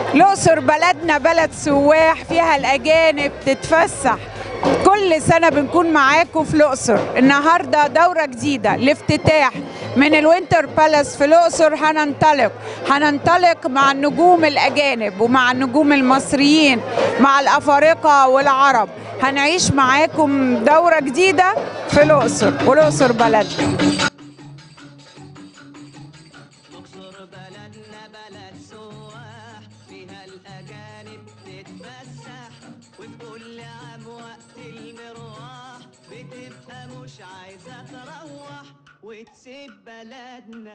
الأقصر بلدنا بلد سواح فيها الأجانب تتفسح كل سنة بنكون معاكم في الأقصر النهاردة دورة جديدة لافتتاح من الوينتر بالاس في الأقصر هننطلق هننطلق مع النجوم الأجانب ومع النجوم المصريين مع الأفارقة والعرب هنعيش معاكم دورة جديدة في الأقصر والأقصر بلدنا الاقصر بلدنا بلد سواح فيها الاجانب تتفسح وفي كل عام وقت المروح بتبقى مش عايزه تروح وتسيب بلدنا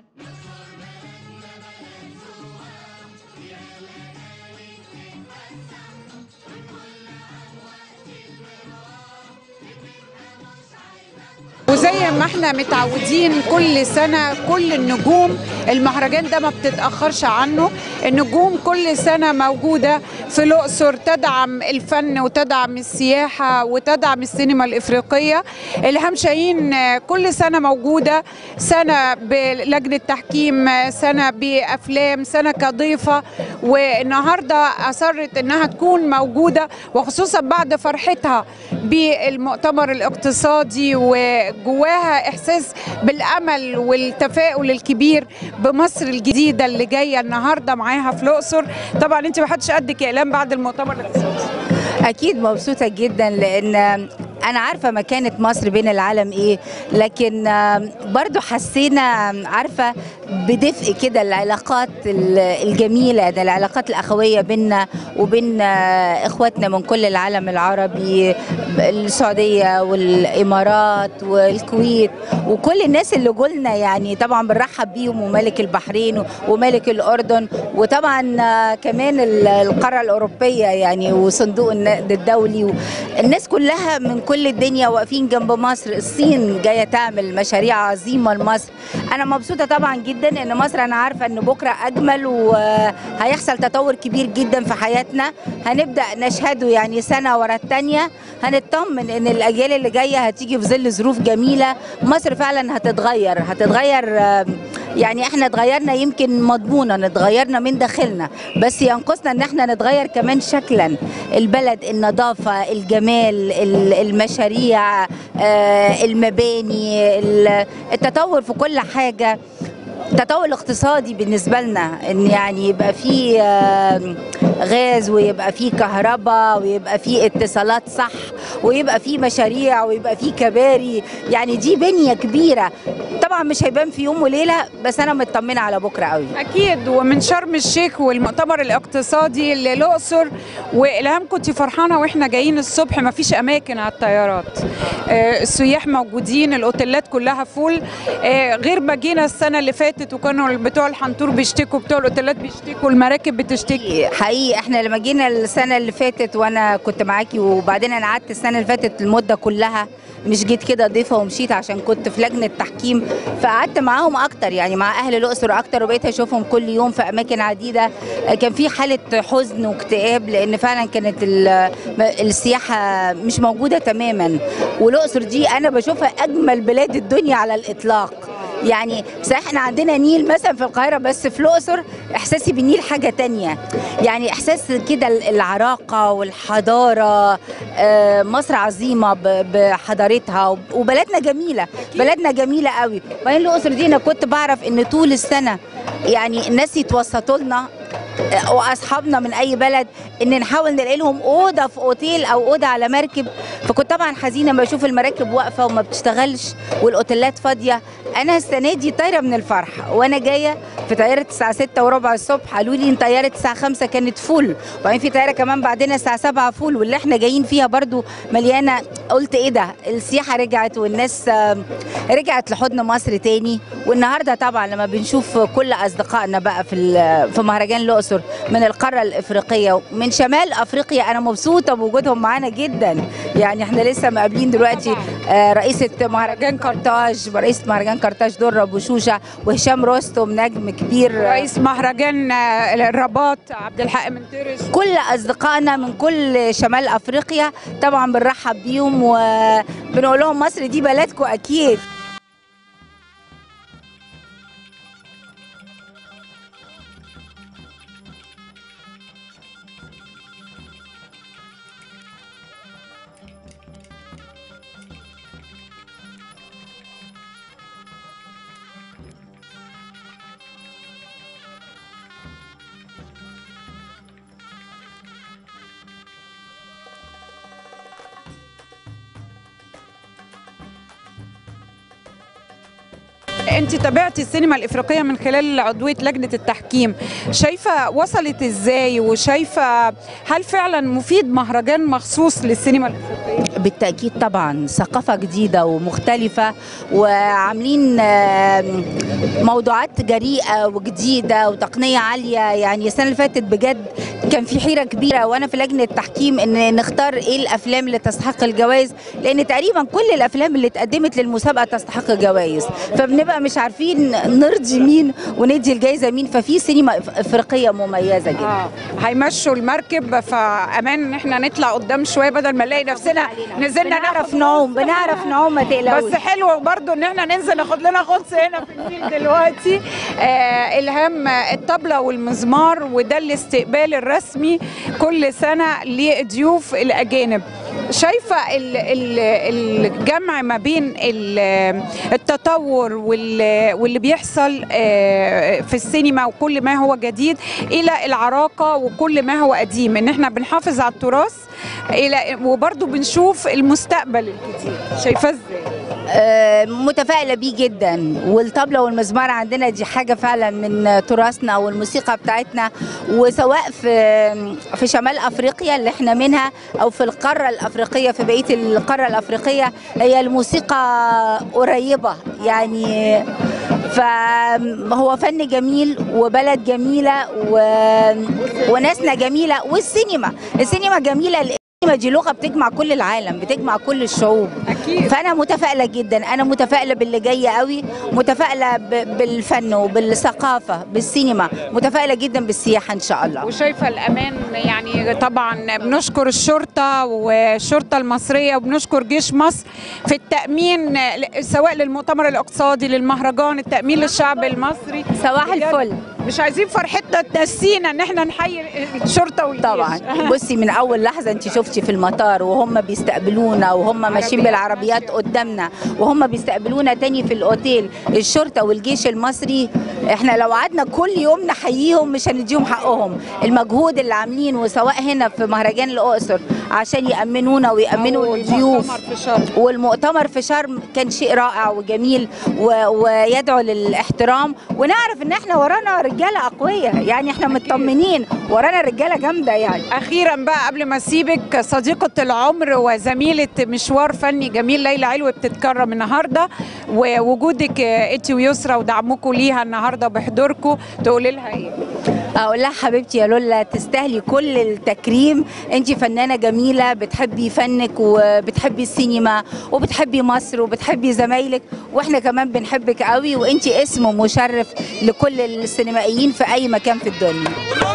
وزي ما احنا متعودين كل سنة كل النجوم المهرجان ده ما بتتأخرش عنه النجوم كل سنة موجودة في الأقصر تدعم الفن وتدعم السياحة وتدعم السينما الإفريقية إلهام شاهين آه، كل سنة موجودة سنة بلجنة تحكيم آه، سنة بأفلام سنة كضيفة والنهاردة أصرت إنها تكون موجودة وخصوصا بعد فرحتها بالمؤتمر الاقتصادي وجواها إحساس بالأمل والتفاؤل الكبير بمصر الجديدة اللي جاية النهاردة معاها في الأقصر طبعا أنت ما حدش قدك يا إعلام بعد المؤتمر الاقتصادي اكيد مبسوطه جدا لان انا عارفه مكانه مصر بين العالم ايه لكن برضو حسينا عارفه بدفء كده العلاقات ال- الجميله ده العلاقات الاخويه بيننا وبين اخواتنا من كل العالم العربي السعوديه والامارات والكويت وكل الناس اللي قلنا يعني طبعا بنرحب بيهم وملك البحرين وملك الاردن وطبعا كمان ال- القاره الاوروبيه يعني وصندوق النقد الدولي الناس كلها من كل الدنيا واقفين جنب مصر الصين جايه تعمل مشاريع عظيمه لمصر انا مبسوطه طبعا جدا ان مصر انا عارفه ان بكره اجمل وهيحصل تطور كبير جدا في حياتنا هنبدا نشهده يعني سنه ورا الثانيه هنطمن ان الاجيال اللي جايه هتيجي في ظل ظروف جميله مصر فعلا هتتغير هتتغير آم، يعني احنا اتغيرنا يمكن مضمونا اتغيرنا من داخلنا بس ينقصنا ان احنا نتغير كمان شكلا البلد النظافه الجمال ال- المشاريع آه، المباني ال- التطور في كل حاجه التطور الاقتصادي بالنسبه لنا ان يعني يبقى فيه آم، غاز ويبقى فيه كهرباء ويبقى فيه اتصالات صح ويبقى فيه مشاريع ويبقى فيه كباري يعني دي بنيه كبيره طبعا مش هيبان في يوم وليله بس انا مطمنه على بكره قوي أكيد ومن شرم الشيخ والمؤتمر الاقتصادي للأقصر وإلهام كنت فرحانة وإحنا جايين الصبح ما فيش أماكن على الطيارات آه، السياح موجودين الأوتيلات كلها فول آه، غير ما جينا السنة اللي فاتت وكانوا بتوع الحنطور بيشتكوا بتوع الأوتيلات بيشتكوا المراكب بتشتكي حقيقي احنا لما جينا السنه اللي فاتت وانا كنت معاكي وبعدين انا قعدت السنه اللي فاتت المده كلها مش جيت كده ضيفه ومشيت عشان كنت في لجنه تحكيم فقعدت معاهم اكتر يعني مع اهل الاقصر اكتر وبقيت اشوفهم كل يوم في اماكن عديده كان في حاله حزن واكتئاب لان فعلا كانت ال- السياحه مش موجوده تماما والاقصر دي انا بشوفها اجمل بلاد الدنيا على الاطلاق يعني صحيح احنا عندنا نيل مثلا في القاهره بس في الاقصر احساسي بالنيل حاجه تانية يعني احساس كده العراقه والحضاره آه، مصر عظيمه ب- بحضارتها وب- وبلدنا جميله بلدنا جميله قوي وبعدين الاقصر دي انا كنت بعرف ان طول السنه يعني الناس يتوسطوا لنا آه، واصحابنا من اي بلد ان نحاول نلاقي لهم اوضه في اوتيل او اوضه على مركب فكنت طبعا حزينه لما بشوف المراكب واقفه وما بتشتغلش والاوتيلات فاضيه انا السنه دي طايره من الفرح وانا جايه في طياره الساعه 6 وربع الصبح قالوا لي ان طياره الساعه 5 كانت فول وبعدين في طياره كمان بعدين الساعه 7 فول واللي احنا جايين فيها برضو مليانه قلت ايه ده السياحه رجعت والناس آم، رجعت لحضن مصر تاني والنهارده طبعا لما بنشوف كل اصدقائنا بقى في ال- في مهرجان الاقصر من القاره الافريقيه من شمال افريقيا انا مبسوطه بوجودهم معانا جدا يعني احنا لسه مقابلين دلوقتي آه، رئيسه مهرجان قرطاج رئيسه مهرجان قرطاج دره بوشوشه وهشام رستم نجم كبير رئيس مهرجان آه، الرباط عبد الحق منترس كل اصدقائنا من كل شمال افريقيا طبعا بنرحب بيهم وبنقول لهم مصر دي بلدكم اكيد انت تابعتي السينما الافريقيه من خلال عضويه لجنه التحكيم شايفه وصلت ازاي وشايفه هل فعلا مفيد مهرجان مخصوص للسينما الافريقيه بالتأكيد طبعا ثقافة جديدة ومختلفة وعاملين آم، موضوعات جريئة وجديدة وتقنية عالية يعني السنة اللي فاتت بجد كان في حيرة كبيرة وأنا في لجنة تحكيم إن نختار إيه الأفلام اللي تستحق الجوائز لأن تقريبا كل الأفلام اللي اتقدمت للمسابقة تستحق جوائز فبنبقى مش عارفين نرضي مين وندي الجائزة مين ففي سينما إف- إفريقية مميزة جدا اه هيمشوا المركب فامان ان احنا نطلع قدام شويه بدل ما نلاقي نفسنا نزلنا بنعرف ناخد نعوم بنعرف نعوم ما تقلقوش بس حلو برضو ان احنا ننزل ناخد لنا غطس هنا في النيل دلوقتي آه الهام الطبله والمزمار وده الاستقبال الرسمي كل سنه لضيوف الاجانب شايفه ال- ال- الجمع ما بين ال- التطور وال- واللي بيحصل آه، في السينما وكل ما هو جديد الى العراقه وكل ما هو قديم ان احنا بنحافظ على التراث الى وبرضه بنشوف المستقبل الجديد شايفاه ازاي آه، متفائلة بيه جدا والطبلة والمزمار عندنا دي حاجة فعلا من تراثنا والموسيقى بتاعتنا وسواء في في شمال أفريقيا اللي احنا منها أو في القارة الأفريقية في بقية القارة الأفريقية هي الموسيقى قريبة يعني فهو فن جميل وبلد جميلة و... وناسنا جميلة والسينما السينما جميلة السينما دي لغة بتجمع كل العالم بتجمع كل الشعوب اكيد فانا متفائله جدا انا متفائله باللي جاي قوي متفائله ب- بالفن وبالثقافه بالسينما متفائله جدا بالسياحه ان شاء الله وشايفه الامان يعني طبعا بنشكر الشرطه والشرطه المصريه وبنشكر جيش مصر في التامين سواء للمؤتمر الاقتصادي للمهرجان التامين للشعب المصري صباح بجد الفل مش عايزين فرحتنا تنسينا ان احنا نحيي الشرطه والجيش طبعا بصي من اول لحظه انت شفتي في المطار وهم بيستقبلونا وهم ماشيين بالعربيات قدامنا وهم بيستقبلونا تاني في الاوتيل الشرطه والجيش المصري احنا لو قعدنا كل يوم نحييهم مش هنديهم حقهم المجهود اللي عاملينه سواء هنا في مهرجان الاقصر عشان يامنونا ويامنوا أو الضيوف المؤتمر في شرم. والمؤتمر في شرم كان شيء رائع وجميل و... ويدعو للاحترام ونعرف ان احنا ورانا رجاله اقوياء يعني احنا مطمنين ورانا رجاله جامده يعني اخيرا بقى قبل ما اسيبك صديقه العمر وزميله مشوار فني جميل ليلى علوي بتتكرم النهارده ووجودك انت ويسرا ودعمكم ليها النهارده بحضوركم تقولي لها ايه اقول لها حبيبتي يا لولا تستاهلي كل التكريم انت فنانه جميله بتحبي فنك وبتحبي السينما وبتحبي مصر وبتحبي زمايلك واحنا كمان بنحبك قوي وانت اسم مشرف لكل السينمائيين في اي مكان في الدنيا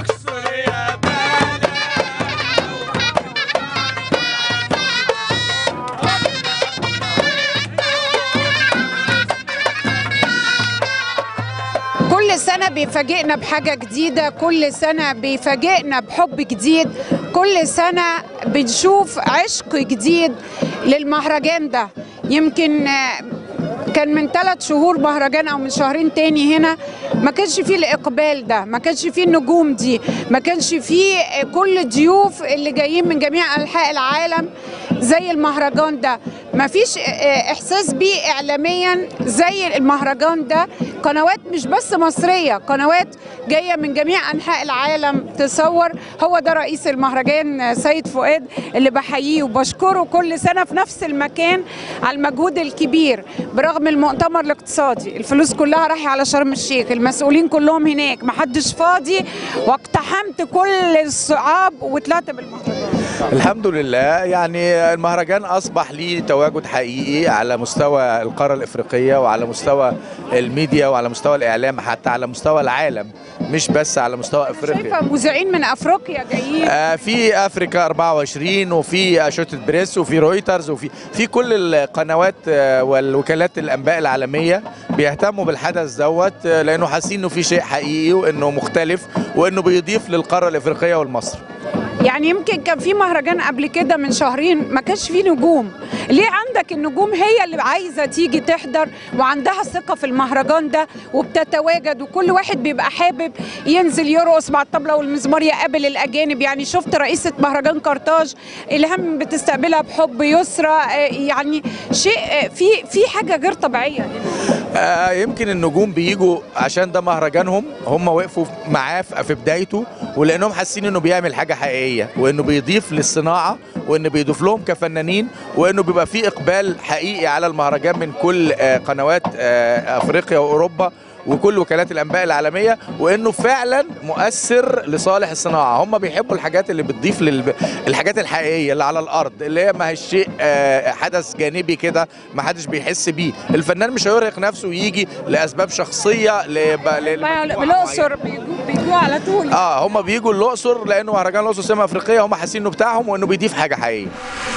كل سنة بيفاجئنا بحاجة جديدة كل سنة بيفاجئنا بحب جديد كل سنة بنشوف عشق جديد للمهرجان ده يمكن آه، كان من ثلاث شهور مهرجان او من شهرين تاني هنا ما كانش فيه الاقبال ده ما كانش فيه النجوم دي ما كانش فيه آه، كل الضيوف اللي جايين من جميع انحاء العالم زي المهرجان ده ما فيش آه، احساس بيه اعلاميا زي المهرجان ده قنوات مش بس مصريه قنوات جايه من جميع انحاء العالم تصور هو ده رئيس المهرجان آه، سيد فؤاد اللي بحييه وبشكره كل سنه في نفس المكان على المجهود الكبير برغم المؤتمر الاقتصادي الفلوس كلها رايحه على شرم الشيخ المسؤولين كلهم هناك محدش فاضي واقتحمت كل الصعاب وطلعت بالمهرجان الحمد لله يعني المهرجان اصبح ليه تواجد حقيقي على مستوى القاره الافريقيه وعلى مستوى الميديا وعلى مستوى الاعلام حتى على مستوى العالم مش بس على مستوى افريقيا شايفه مذيعين من افريقيا جايين آه، في افريكا 24 وفي اشوتة بريس وفي رويترز وفي في كل القنوات آه، والوكالات الانباء العالميه بيهتموا بالحدث دوت آه، لانه حاسين انه في شيء حقيقي وانه مختلف وانه بيضيف للقاره الافريقيه والمصر يعني يمكن كان في مهرجان قبل كده من شهرين ما كانش فيه نجوم ليه عندك النجوم هي اللي عايزه تيجي تحضر وعندها ثقه في المهرجان ده وبتتواجد وكل واحد بيبقى حابب ينزل يرقص مع الطبله والمزمار يقابل الاجانب يعني شفت رئيسه مهرجان قرطاج الهام بتستقبلها بحب يسرى آه، يعني شيء آه، في في حاجه غير طبيعيه هنا آه يمكن النجوم بيجوا عشان ده مهرجانهم هم وقفوا معاه في في بدايته ولانهم حاسين انه بيعمل حاجه حقيقيه وانه بيضيف للصناعه وانه بيضيف لهم كفنانين وانه بيبقى في اقبال حقيقي على المهرجان من كل آه قنوات آه افريقيا واوروبا وكل وكالات الانباء العالميه وانه فعلا مؤثر لصالح الصناعه هم بيحبوا الحاجات اللي بتضيف للحاجات الحقيقيه اللي على الارض اللي هي ما هي شيء آه، حدث جانبي كده ما حدش بيحس بيه الفنان مش هيرهق نفسه ويجي لاسباب شخصيه لب... ل- ما- لمجموعة الاقصر بيجوا بيجوا على طول اه هم بيجوا الاقصر لانه مهرجان الاقصر سينما افريقيه هم حاسين انه بتاعهم وانه بيضيف حاجه حقيقيه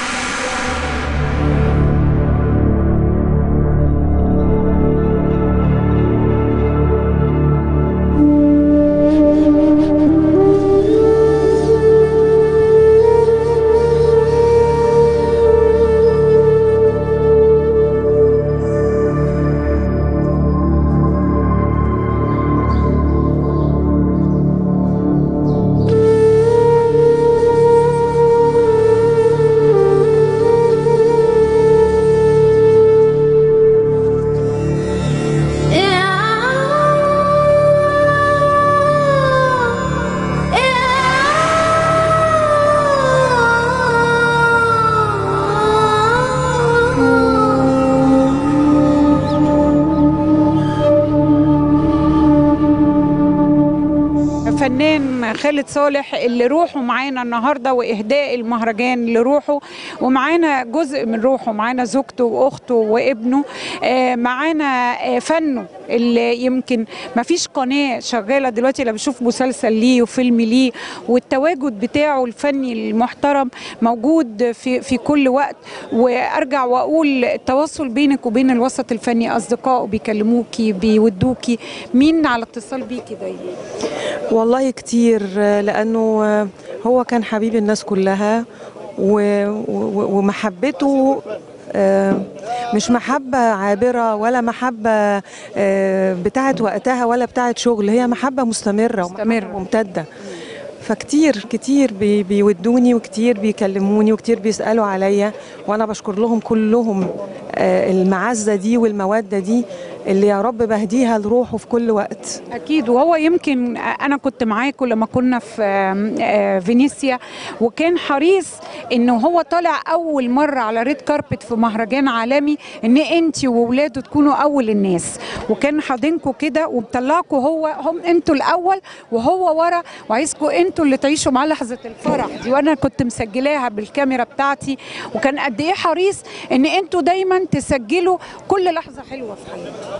فنان خالد صالح اللي روحه معانا النهارده واهداء المهرجان لروحه ومعانا جزء من روحه معانا زوجته واخته وابنه آه، معانا آه، فنه اللي يمكن ما فيش قناه شغاله دلوقتي لا بشوف مسلسل ليه وفيلم ليه والتواجد بتاعه الفني المحترم موجود في في كل وقت وارجع واقول التواصل بينك وبين الوسط الفني اصدقائه بيكلموكي بيودوكي مين على اتصال بيكي دايما والله كتير آه، لأنه آه، هو كان حبيب الناس كلها و- و- ومحبته آه، مش محبة عابرة ولا محبة آه، بتاعت وقتها ولا بتاعت شغل هي محبة مستمرة ومحبة مستمرة. ممتدة فكتير كتير بي بيودوني وكتير بيكلموني وكتير بيسألوا عليا وأنا بشكر لهم كلهم آه، المعزة دي والمودة دي اللي يا رب بهديها لروحه في كل وقت اكيد وهو يمكن انا كنت معاكم لما كنا في آم، آه، فينيسيا وكان حريص انه هو طالع اول مره على ريد كاربت في مهرجان عالمي ان انت وولاده تكونوا اول الناس وكان حاضنكم كده ومطلعكم هو هم انتوا الاول وهو ورا وعايزكم انتوا اللي تعيشوا معاه لحظه الفرح دي وانا كنت مسجلاها بالكاميرا بتاعتي وكان قد ايه حريص ان انتوا دايما تسجلوا كل لحظه حلوه في حياتي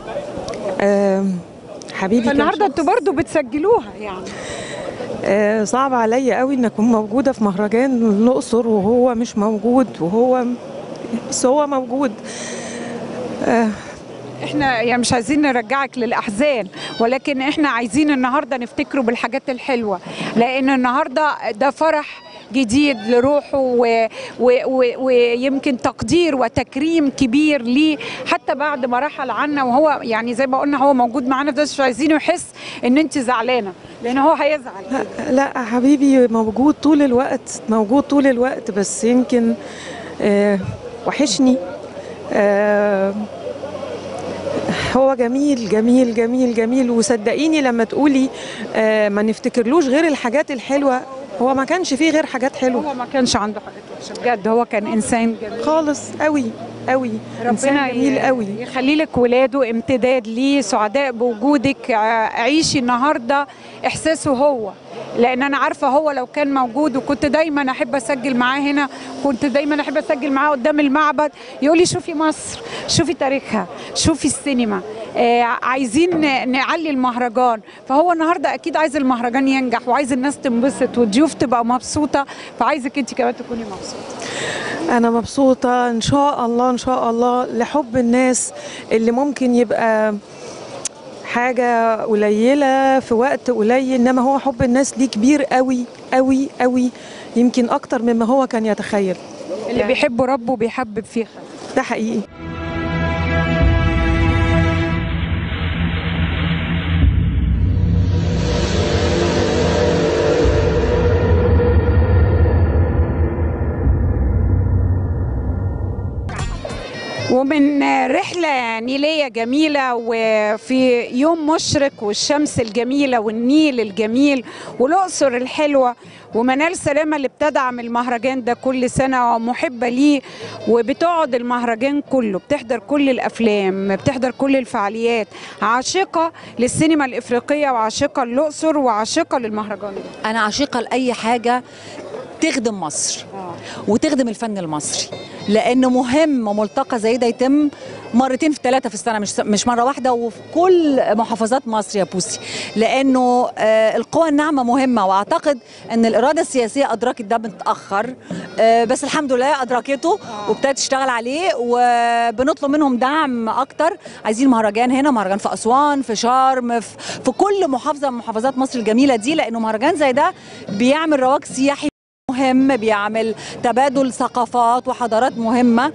آم، حبيبي كان فالنهارده شخص- انتوا برضو بتسجلوها يعني آه، صعب عليا قوي ان اكون موجوده في مهرجان الاقصر وهو مش موجود وهو بس هو موجود آه، احنا يعني مش عايزين نرجعك للاحزان ولكن احنا عايزين النهارده نفتكره بالحاجات الحلوه لان النهارده ده فرح جديد لروحه و- و- و- ويمكن تقدير وتكريم كبير ليه حتى بعد ما رحل عنا وهو يعني زي ما قلنا هو موجود معانا بس مش عايزينه يحس ان انت زعلانه لان هو هيزعل لا, لا حبيبي موجود طول الوقت موجود طول الوقت بس يمكن آه، وحشني آه، هو جميل جميل جميل جميل وصدقيني لما تقولي آه، ما نفتكرلوش غير الحاجات الحلوه هو ما كانش فيه غير حاجات حلوه هو ما كانش عنده حاجات وحشه بجد هو كان انسان جميل خالص قوي قوي انسان ربنا جميل ي- قوي يخلي لك ولاده امتداد ليه سعداء بوجودك ع- عيشي النهارده احساسه هو لان انا عارفه هو لو كان موجود وكنت دايما احب اسجل معاه هنا كنت دايما احب اسجل معاه قدام المعبد يقول لي شوفي مصر شوفي تاريخها شوفي السينما آه عايزين ن- نعلي المهرجان فهو النهارده اكيد عايز المهرجان ينجح وعايز الناس تنبسط والضيوف تبقى مبسوطه فعايزك انت كمان تكوني مبسوطه انا مبسوطه ان شاء الله ان شاء الله لحب الناس اللي ممكن يبقى حاجه قليله في وقت قليل انما هو حب الناس ليه كبير قوي قوي قوي يمكن اكتر مما هو كان يتخيل اللي بيحب ربه بيحبب فيه خير ده حقيقي ومن رحلة نيلية جميلة وفي يوم مشرق والشمس الجميلة والنيل الجميل والأقصر الحلوة ومنال سلامة اللي بتدعم المهرجان ده كل سنة ومحبة ليه وبتقعد المهرجان كله بتحضر كل الأفلام بتحضر كل الفعاليات عاشقة للسينما الإفريقية وعاشقة للأقصر وعاشقة للمهرجان ده انا عاشقه لاي حاجه تخدم مصر وتخدم الفن المصري لانه مهم ملتقى زي ده يتم مرتين في ثلاثه في السنه مش مش مره واحده وفي كل محافظات مصر يا بوسي لانه آه، القوى الناعمه مهمه واعتقد ان الاراده السياسيه ادركت ده متاخر آه، بس الحمد لله ادركته وابتدت تشتغل عليه وبنطلب منهم دعم اكتر عايزين مهرجان هنا مهرجان في اسوان في شرم في, في كل محافظه من محافظات مصر الجميله دي لانه مهرجان زي ده بيعمل رواج سياحي مهم بيعمل تبادل ثقافات وحضارات مهمة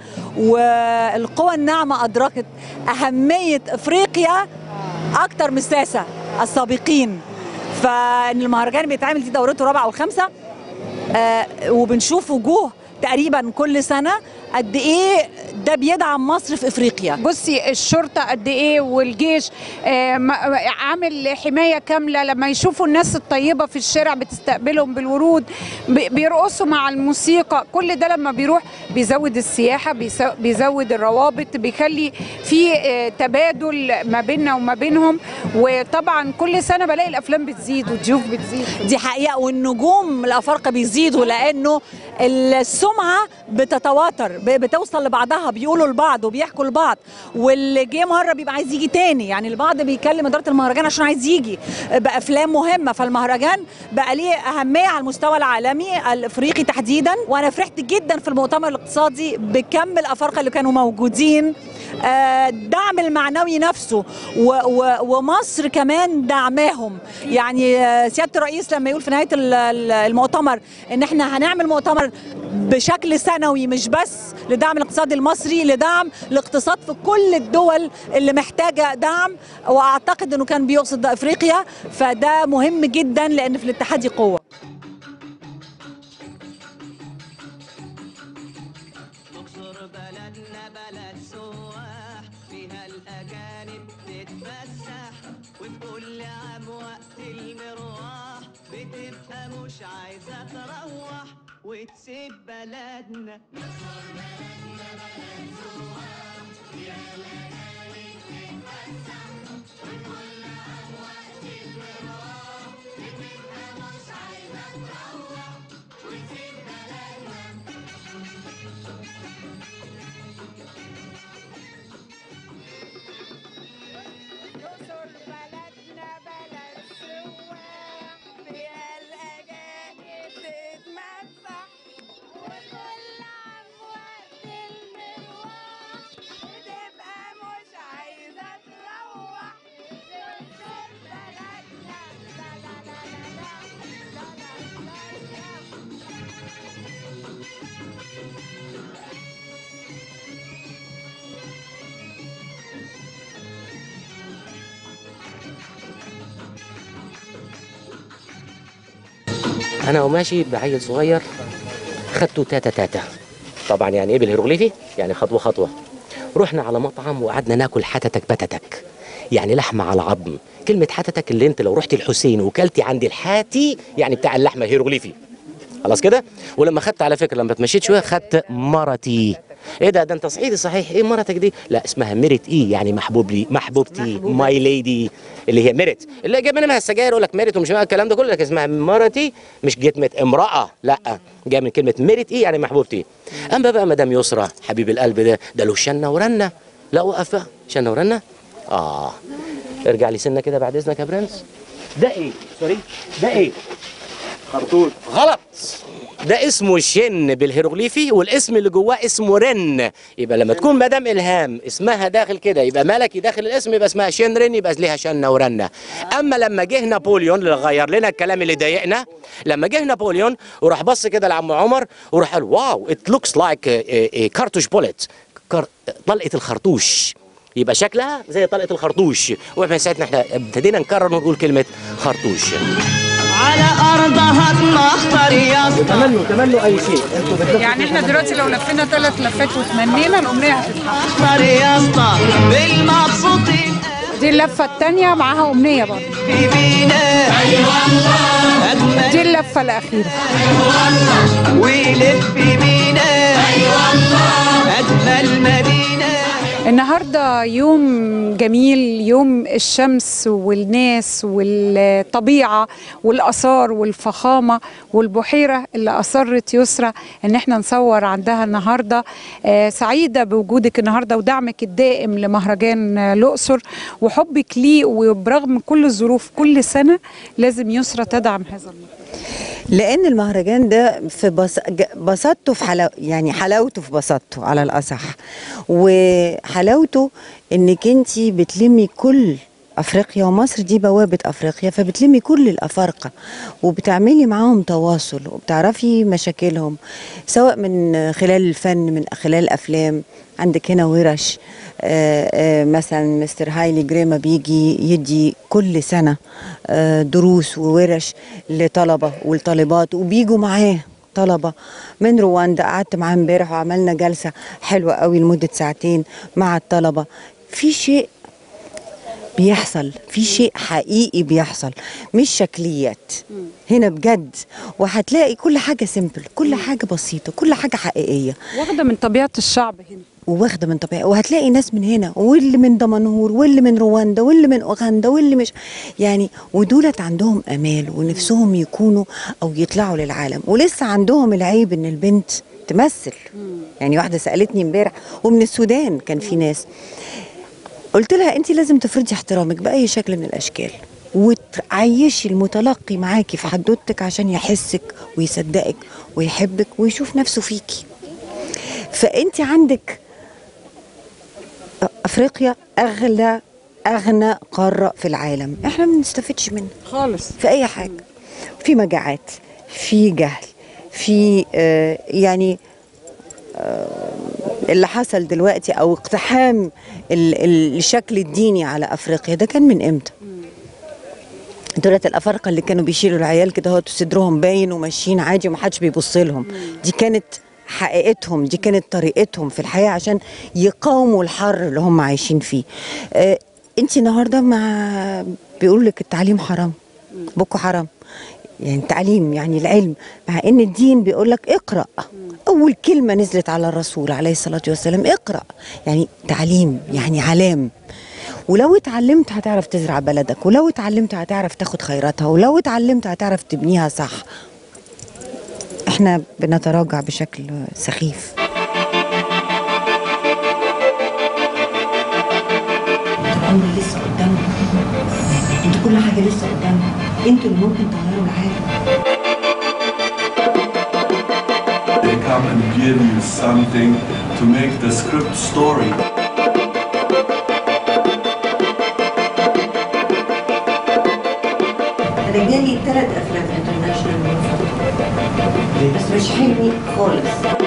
والقوى الناعمة أدركت أهمية إفريقيا أكتر من الساسة السابقين فإن المهرجان بيتعمل دي دورته الرابعة والخامسة آه وبنشوف وجوه تقريبا كل سنة قد إيه ده بيدعم مصر في إفريقيا بصي الشرطة قد ايه والجيش آه، ما- عامل حماية كاملة لما يشوفوا الناس الطيبة في الشارع بتستقبلهم بالورود بي- بيرقصوا مع الموسيقى كل ده لما بيروح بيزود السياحة بيسو- بيزود الروابط بيخلي في آه، تبادل ما بيننا وما بينهم وطبعا كل سنة بلاقي الأفلام بتزيد والضيوف بتزيد دي حقيقة والنجوم الأفارقة بيزيدوا لأنه السمعة بتتواتر ب- بتوصل لبعضها بيقولوا لبعض وبيحكوا لبعض واللي جه مرة بيبقى عايز يجي تاني يعني البعض بيكلم إدارة المهرجان عشان عايز يجي بأفلام مهمة فالمهرجان بقى ليه أهمية على المستوى العالمي الإفريقي تحديدا وأنا فرحت جدا في المؤتمر الاقتصادي بكم الأفارقة اللي كانوا موجودين آه، الدعم المعنوي نفسه و و ومصر كمان دعماهم يعني آه، سياده الرئيس لما يقول في نهايه ال- ال- المؤتمر ان احنا هنعمل مؤتمر بشكل سنوي مش بس لدعم الاقتصاد المصري لدعم الاقتصاد في كل الدول اللي محتاجه دعم واعتقد انه كان بيقصد ده افريقيا فده مهم جدا لان في الاتحاد قوه الاقصر بلدنا بلد سواح فيها الاجانب تتفسح وفي كل عام وقت المروح بتبقى مش عايزه تروح وتسيب بلدنا الأقصر بلدنا بلد سواح فيها الأجانب تتمسح وكل عام وقت المروح بتبقى مش عايزة تروح الأقصر بلدنا لا لا لا لا لا لا لا لا انا وماشي بعيل صغير خدته تاتا تاتا طبعا يعني ايه بالهيروغليفي يعني خطوه خطوه رحنا على مطعم وقعدنا ناكل حتتك بتتك يعني لحمه على عظم كلمه حتتك اللي انت لو رحت الحسين وكلتي عند الحاتي يعني بتاع اللحمه هيروغليفي خلاص كده ولما خدت على فكره لما اتمشيت شويه خدت مرتي ايه ده ده انت صعيدي صحيح ايه مرتك دي لا اسمها ميرت اي يعني محبوب لي محبوبتي ماي ليدي اللي هي ميرت اللي جاي منها السجاير يقول لك ميرت ومش الكلام ده كله لكن اسمها مرتي مش كلمه امراه لا جايه من كلمه ميرت اي يعني محبوبتي اما بقى مدام يسرى حبيب القلب ده ده له شنه ورنه لا وقف بقى شنه ورنه اه ارجع لي سنه كده بعد اذنك يا برنس ده ايه سوري ده ايه خرطوط غلط ده اسمه شن بالهيروغليفي والاسم اللي جواه اسمه رن يبقى لما تكون مدام الهام اسمها داخل كده يبقى ملكي داخل الاسم يبقى اسمها شن رن يبقى ليها شنه ورنه اما لما جه نابليون اللي غير لنا الكلام اللي ضايقنا لما جه نابليون وراح بص كده لعم عمر وراح قال واو ات لوكس لايك كارتوش بوليت طلقه الخرطوش يبقى شكلها زي طلقه الخرطوش واحنا ساعتنا احنا ابتدينا نكرر ونقول كلمه خرطوش على أرضها تمخطر يا اسطى تمنوا تمنوا اي شيء انتوا بدكم يعني احنا دلوقتي لو لفينا ثلاث لفات وتمنينا الامنيه هتتحقق تمخطر يا اسطى بالمبسوطين دي اللفه الثانيه معاها امنيه برضه بينا أجمل دي اللفه الاخيره ويلف بينا أجمل مدينة النهارده يوم جميل يوم الشمس والناس والطبيعه والاثار والفخامه والبحيره اللي اصرت يسرى ان احنا نصور عندها النهارده آه، سعيده بوجودك النهارده ودعمك الدائم لمهرجان آه، الاقصر وحبك ليه وبرغم كل الظروف كل سنه لازم يسرى تدعم هذا المهرجان لان المهرجان ده في بس... ج- بساطته في حلاو... يعني حلاوته في بساطته على الاصح وحلاوته انك انت بتلمي كل افريقيا ومصر دي بوابه افريقيا فبتلمي كل الافارقه وبتعملي معاهم تواصل وبتعرفي مشاكلهم سواء من خلال الفن من خلال الافلام عندك هنا ورش آه، آه، مثلا مستر هايلي جريما بيجي يدي كل سنه آه، دروس وورش لطلبه والطالبات وبيجوا معاه طلبه من رواندا قعدت معاه امبارح وعملنا جلسه حلوه قوي لمده ساعتين مع الطلبه في شيء بيحصل في شيء حقيقي بيحصل مش شكليات هنا بجد وهتلاقي كل حاجه سيمبل كل حاجه بسيطه كل حاجه حقيقيه واخده من طبيعه الشعب هنا وواخده من طبيعه وهتلاقي ناس من هنا واللي من دمنهور واللي من رواندا واللي من اوغندا واللي مش يعني ودولت عندهم امال ونفسهم يكونوا او يطلعوا للعالم ولسه عندهم العيب ان البنت تمثل يعني واحده سالتني امبارح ومن السودان كان في ناس قلت لها انت لازم تفرضي احترامك باي شكل من الاشكال وتعيشي المتلقي معاكي في حدوتك عشان يحسك ويصدقك ويحبك ويشوف نفسه فيكي فانت عندك افريقيا اغلى اغنى قاره في العالم احنا ما بنستفدش منها خالص في اي حاجه في مجاعات في جهل في آه يعني آه اللي حصل دلوقتي او اقتحام ال- ال- الشكل الديني على افريقيا ده كان من امتى دولت الافارقه اللي كانوا بيشيلوا العيال كده هو صدرهم باين وماشيين عادي ومحدش بيبص لهم دي كانت حقيقتهم دي كانت طريقتهم في الحياه عشان يقاوموا الحر اللي هم عايشين فيه آه انت النهارده مع بيقول لك التعليم حرام بوكو حرام يعني التعليم يعني العلم مع ان الدين بيقول لك اقرا اول كلمه نزلت على الرسول عليه الصلاه والسلام اقرا يعني تعليم يعني علام ولو اتعلمت هتعرف تزرع بلدك ولو اتعلمت هتعرف تاخد خيراتها ولو اتعلمت هتعرف تبنيها صح احنا بنتراجع بشكل سخيف الامر لسه قدامكم انتوا كل حاجه لسه قدامكم انتوا اللي ممكن تغيروا العالم They come and give you something to make the script story. انا جالي ثلاث افلام انترناشونال بس مش حلمي خالص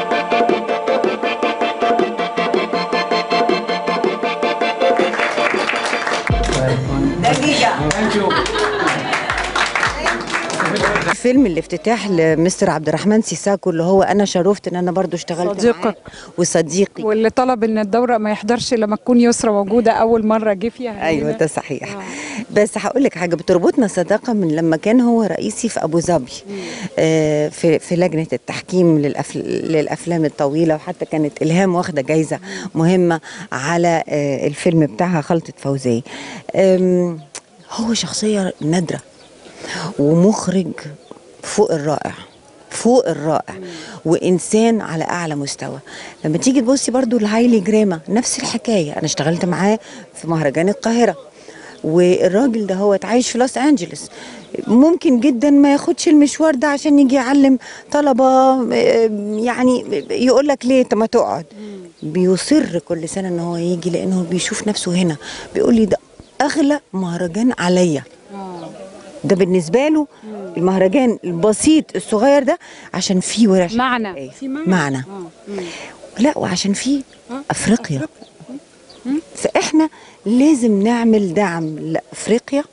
فيلم الافتتاح لمستر عبد الرحمن سيساكو اللي هو انا شرفت ان انا برضو اشتغلت صديقك. معاه وصديقي واللي طلب ان الدوره ما يحضرش لما تكون يسرى موجوده اول مره جه فيها ايوه هنا. ده صحيح بس هقول لك حاجه بتربطنا صداقه من لما كان هو رئيسي في ابو ظبي آه في في لجنه التحكيم للأفل للافلام الطويله وحتى كانت الهام واخده جايزه مهمه على آه الفيلم بتاعها خلطه فوزيه آم، هو شخصيه نادره ومخرج فوق الرائع فوق الرائع وانسان على اعلى مستوى لما تيجي تبصي برضو لهايلي جراما نفس الحكايه انا اشتغلت معاه في مهرجان القاهره والراجل ده هو عايش في لوس انجلوس ممكن جدا ما ياخدش المشوار ده عشان يجي يعلم طلبه آه، يعني يقول لك ليه طب ما تقعد بيصر كل سنه ان هو يجي لانه بيشوف نفسه هنا بيقول لي ده اغلى مهرجان عليا ده بالنسبه له المهرجان البسيط الصغير ده عشان فيه ورش معنى. حقيقية. في معنى. معنى لا وعشان فيه افريقيا فاحنا لازم نعمل دعم لافريقيا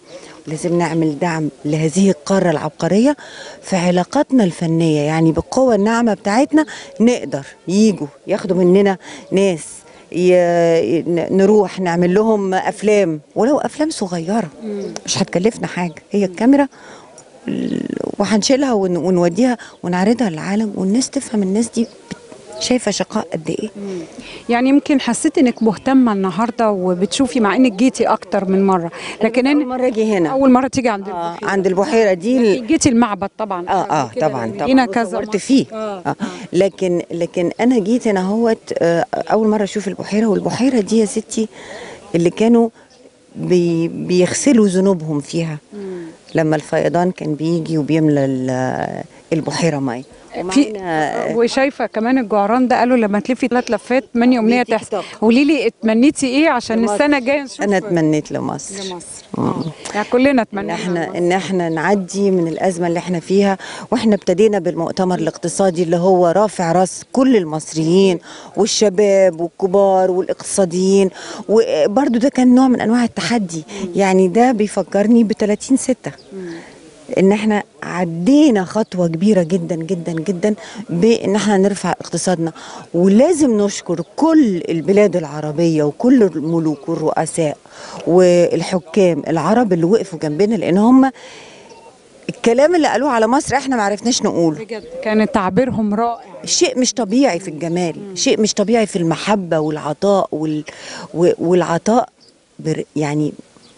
لازم نعمل دعم لهذه القارة العبقرية في علاقاتنا الفنية يعني بالقوة الناعمة بتاعتنا نقدر يجوا ياخدوا مننا ناس ي... ن- نروح نعمل لهم أفلام ولو أفلام صغيرة مش هتكلفنا حاجة هي الكاميرا وهنشيلها ون- ونوديها ونعرضها للعالم والناس تفهم الناس دي بت- شايفه شقاء قد ايه يعني يمكن حسيت انك مهتمه النهارده وبتشوفي مع انك جيتي اكتر من مره لكن اول أنا مره اجي هنا اول مره تيجي عند آه البحيرة. عند البحيره دي ال- جيتي المعبد طبعا اه اه قبل كده طبعا لأن طبعا جينا كذا صورت مرة. فيه آه. آه. لكن لكن انا جيت هنا اهوت آه اول مره اشوف البحيره والبحيره دي يا ستي اللي كانوا بي بيغسلوا ذنوبهم فيها لما الفيضان كان بيجي وبيملى ال- البحيره ميه في ومعانا- وشايفه كمان الجعران ده قالوا لما تلفي ثلاث لفات مني امنيه بيديك تحصل طاقة. قولي لي اتمنيتي ايه عشان لمصر. السنه الجايه نشوف انا اتمنيت لمصر لمصر آه. يعني كلنا ان اتمنينا احنا ان احنا نعدي من الازمه اللي احنا فيها واحنا ابتدينا بالمؤتمر الاقتصادي اللي هو رافع راس كل المصريين والشباب والكبار والاقتصاديين وبرده ده كان نوع من انواع التحدي يعني ده بيفكرني ب 30 6 ان احنا عدينا خطوه كبيره جدا جدا جدا بان احنا نرفع اقتصادنا ولازم نشكر كل البلاد العربيه وكل الملوك والرؤساء والحكام العرب اللي وقفوا جنبنا لان هم الكلام اللي قالوه على مصر احنا ما عرفناش نقوله بجد كان تعبيرهم رائع شيء مش طبيعي في الجمال شيء مش طبيعي في المحبة والعطاء وال... و- والعطاء بر... يعني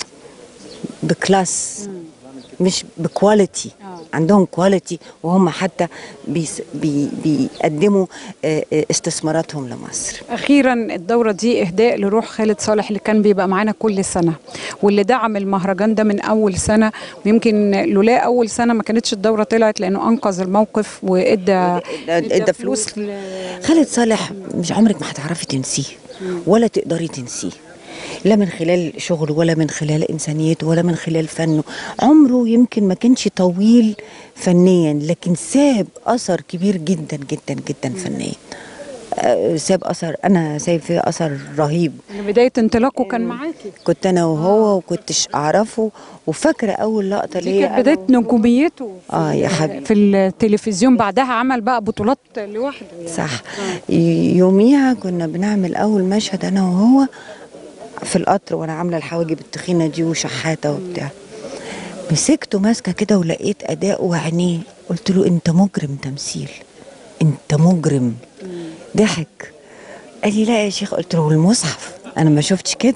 بكلاس مش بكواليتي عندهم كواليتي وهم حتى بيس... بي... بيقدموا آه، آه، استثماراتهم لمصر اخيرا الدوره دي اهداء لروح خالد صالح اللي كان بيبقى معانا كل سنه واللي دعم المهرجان ده من اول سنه ويمكن لولا اول سنه ما كانتش الدوره طلعت لانه انقذ الموقف وادى ادى فلوس خالد صالح مش عمرك ما هتعرفي تنسيه ولا تقدري تنسيه لا من خلال شغله ولا من خلال انسانيته ولا من خلال فنه عمره يمكن ما كانش طويل فنيا لكن ساب اثر كبير جدا جدا جدا فنيا آه، ساب اثر انا سايب فيه اثر رهيب من بدايه انطلاقه كان معاكي كنت انا وهو وكنتش اعرفه وفاكره اول لقطه دي ليا كانت بدايه نجوميته في- اه يا حبيبي في التلفزيون بعدها عمل بقى بطولات لوحده يعني. صح يوميها كنا بنعمل اول مشهد انا وهو في القطر وانا عامله الحواجب التخينه دي وشحاته وبتاع مسكته ماسكه كده ولقيت اداءه وعينيه قلت له انت مجرم تمثيل انت مجرم ضحك قال لي لا يا شيخ قلت له المصحف انا ما شفتش كده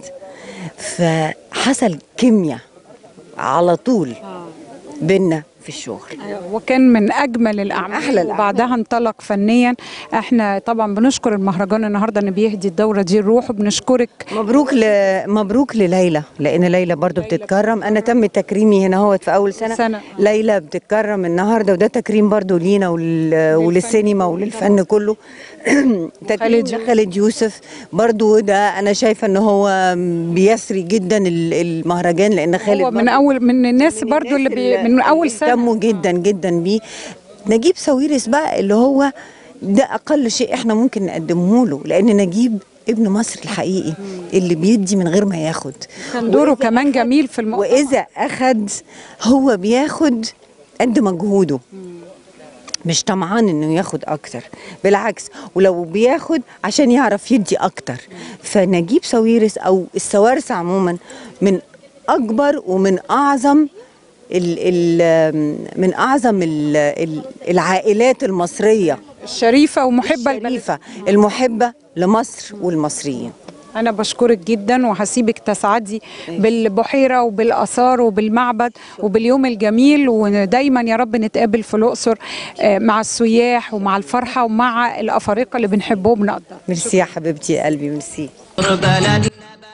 فحصل كيمياء على طول بينا في الشغل وكان من اجمل الاعمال أحلى الأعمال. وبعدها انطلق فنيا احنا طبعا بنشكر المهرجان النهارده ان بيهدي الدوره دي الروح وبنشكرك مبروك ل... مبروك لليلى لان ليلى برضو بتتكرم انا تم تكريمي هنا هو في اول سنه, سنة. ليلى بتتكرم النهارده وده تكريم برضو لينا ول... وللسينما وللفن كله تكريم خالد خالد يوسف برضو ده انا شايفه ان هو بيسري جدا ال- المهرجان لان خالد هو من برضو اول من الناس برضو اللي بي من اول سنه اهتموا جدا جدا بيه نجيب ساويرس بقى اللي هو ده اقل شيء احنا ممكن نقدمه له لان نجيب ابن مصر الحقيقي اللي بيدي من غير ما ياخد كان دوره كمان جميل في المؤتمر واذا اخد هو بياخد قد مجهوده مش طمعان انه ياخد اكتر بالعكس ولو بياخد عشان يعرف يدي اكتر فنجيب ساويرس او السوارس عموما من اكبر ومن اعظم ال ال من اعظم ال ال العائلات المصريه الشريفه ومحبه البلد الشريفه المحبه لمصر والمصريين أنا بشكرك جدا وهسيبك تسعدي بالبحيرة وبالآثار وبالمعبد وباليوم الجميل ودايما يا رب نتقابل في الأقصر آه، مع السياح ومع الفرحة ومع الأفارقة اللي بنحبهم ونقدر ميرسي يا حبيبتي يا قلبي ميرسي بلدنا بلد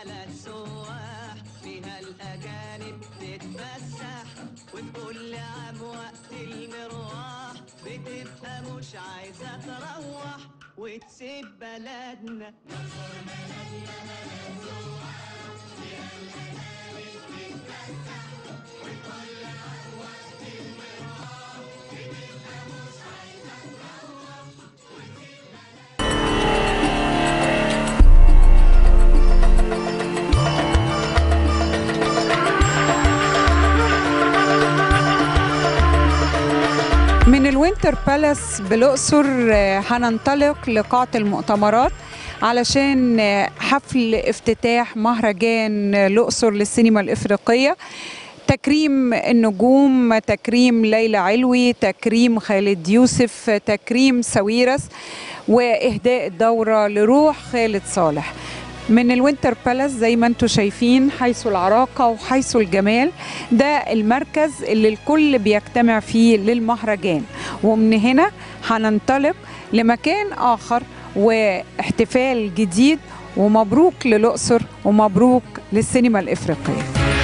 سواح فيها الأجانب تتفسح وتقول عم وقت المروح بتبقى مش عايزة تروح وتسيب بلدنا من الوينتر بالاس بالأقصر آه، هننطلق لقاعة المؤتمرات علشان آه، حفل افتتاح مهرجان الأقصر للسينما الإفريقية تكريم النجوم تكريم ليلى علوي تكريم خالد يوسف تكريم ساويرس وإهداء الدورة لروح خالد صالح من الوينتر بالاس زي ما انتم شايفين حيث العراقة وحيث الجمال ده المركز اللي الكل بيجتمع فيه للمهرجان ومن هنا هننطلق لمكان آخر واحتفال جديد ومبروك للأقصر ومبروك للسينما الإفريقية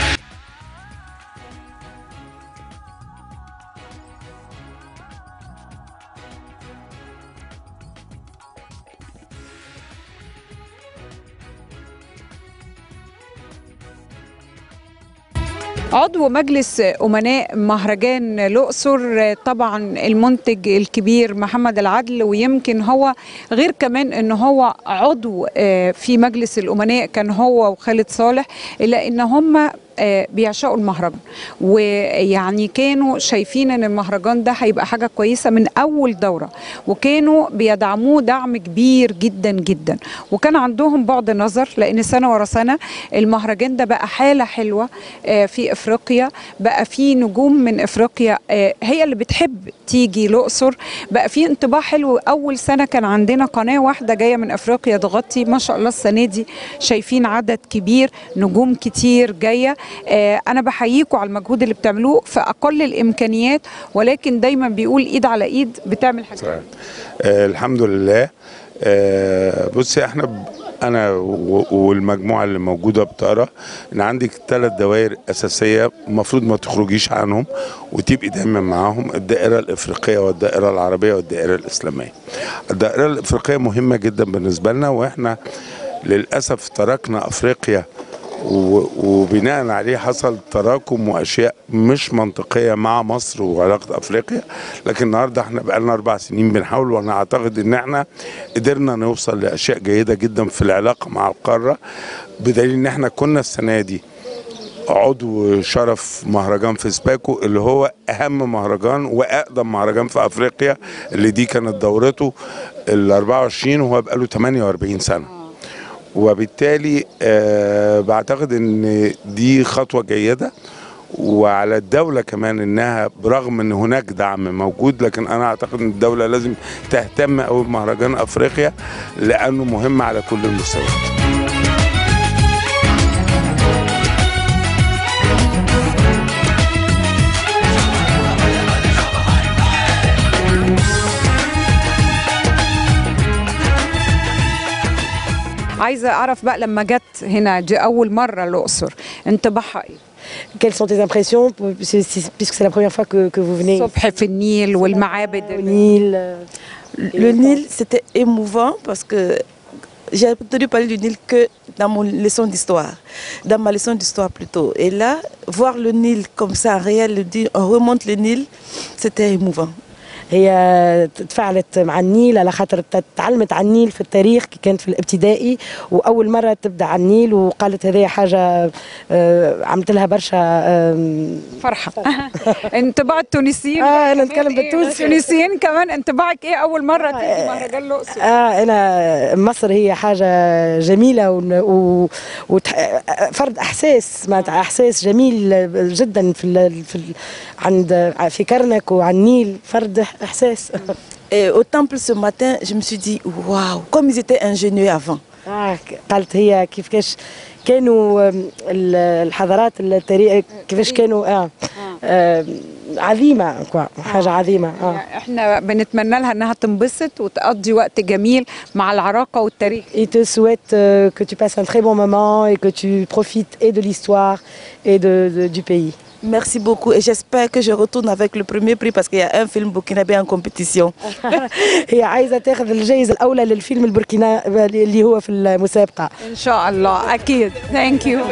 عضو مجلس أمناء مهرجان الأقصر طبعا المنتج الكبير محمد العدل ويمكن هو غير كمان ان هو عضو آه، في مجلس الأمناء كان هو وخالد صالح إلا ان هم آه، بيعشقوا المهرجان ويعني كانوا شايفين ان المهرجان ده هيبقى حاجه كويسه من اول دوره وكانوا بيدعموه دعم كبير جدا جدا وكان عندهم بعد نظر لان سنه ورا سنه المهرجان ده بقى حاله حلوه آه، في افريقيا بقى في نجوم من افريقيا آه، هي اللي بتحب تيجي الاقصر بقى في انطباع حلو اول سنه كان عندنا قناه واحده جايه من افريقيا تغطي ما شاء الله السنه دي شايفين عدد كبير نجوم كتير جايه آه، انا بحييكم على المجهود اللي بتعملوه في اقل الامكانيات ولكن دايما بيقول ايد على ايد بتعمل حاجه صحيح. آه الحمد لله آه بصي احنا ب... انا و- والمجموعه اللي موجوده بتقرا ان عندك ثلاث دوائر اساسيه المفروض ما تخرجيش عنهم وتبقي دايما معاهم الدائره الافريقيه والدائره العربيه والدائره الاسلاميه. الدائره الافريقيه مهمه جدا بالنسبه لنا واحنا للاسف تركنا افريقيا و- وبناء عليه حصل تراكم واشياء مش منطقيه مع مصر وعلاقه افريقيا لكن النهارده احنا بقالنا اربع سنين بنحاول وانا اعتقد ان احنا قدرنا نوصل لاشياء جيده جدا في العلاقه مع القاره بدليل ان احنا كنا السنه دي عضو شرف مهرجان في سباكو اللي هو اهم مهرجان واقدم مهرجان في افريقيا اللي دي كانت دورته ال 24 وهو بقاله 48 سنه وبالتالي آه بعتقد ان دي خطوه جيده وعلى الدوله كمان انها برغم ان هناك دعم موجود لكن انا اعتقد ان الدوله لازم تهتم قوي بمهرجان افريقيا لانه مهم على كل المستويات عايزه اعرف بقى لما جت هنا دي اول مره الاقصر انطباعها ايه Quelles sont tes impressions puisque c'est puisque c'est la première fois que, que vous venez الصبح في النيل والمعابد au Nil euh, Le Nil, c'était émouvant parce que j'ai entendu parler du Nil que dans mon leçon d'histoire, dans ma leçon d'histoire plutôt. Et là, voir le Nil comme ça, en réel, le Nil, on remonte le Nil, c'était émouvant. هي تفاعلت مع النيل على خاطر تعلمت عن النيل في التاريخ كي كانت في الابتدائي واول مره تبدا على النيل وقالت هذه حاجه آه، عملت لها برشا آم، فرحه انطباع التونسيين اه انا كمان نتكلم إيه؟ بالتونسي التونسيين كمان انطباعك ايه اول مره تيجي مهرجان الاقصر اه انا مصر هي حاجه جميله ون- و... وت... فرد احساس معناتها احساس جميل جدا في ال... في ال... عند في كرنك وعن النيل فرد احساس Et au temple ce matin, je me suis dit, waouh, comme ils étaient ingénieux avant. آه قالت هي كيفاش كانوا آم، ال- الحضارات التاريخ كيفاش كانوا اه, آه عظيمه كوا حاجه عظيمه اه احنا بنتمنى لها انها تنبسط وتقضي وقت جميل مع العراقه والتاريخ Il te souhaite euh, que tu passes un très bon moment et que tu profites et de l'histoire et de, de- du pays. Merci beaucoup et j'espère que je retourne avec le premier prix parce qu'il y a un film burkinabé en compétition. هي عايزه تاخذ الجائزه الاولى للفيلم البوركينا اللي هو في المسابقه ان شاء الله اكيد ثانك يو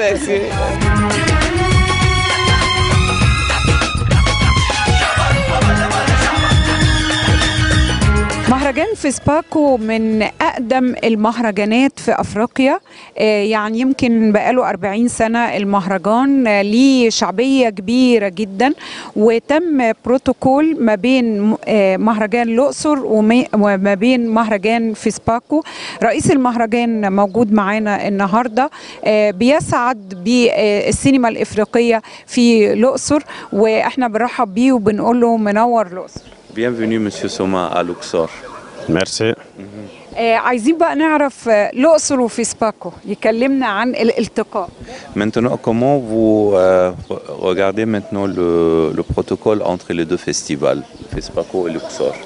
مهرجان مهرجان فيسباكو من أقدم المهرجانات في أفريقيا آه، يعني يمكن بقاله 40 سنة المهرجان آه، ليه شعبية كبيرة جدا وتم بروتوكول ما بين آه، مهرجان الأقصر وما وما بين مهرجان فيسباكو رئيس المهرجان موجود معانا النهاردة آه، بيسعد بالسينما الإفريقية في الأقصر وإحنا بنرحب بيه وبنقول له منور الأقصر Bienvenue, Monsieur Soma, à Luxor. Merci. آه، عايزين بقى نعرف آه، الأقصر وفيسباكو يكلمنا عن الالتقاء Maintenant, comment vous euh, regardez maintenant le, le protocole entre les deux festivals, FESPACO et Luxor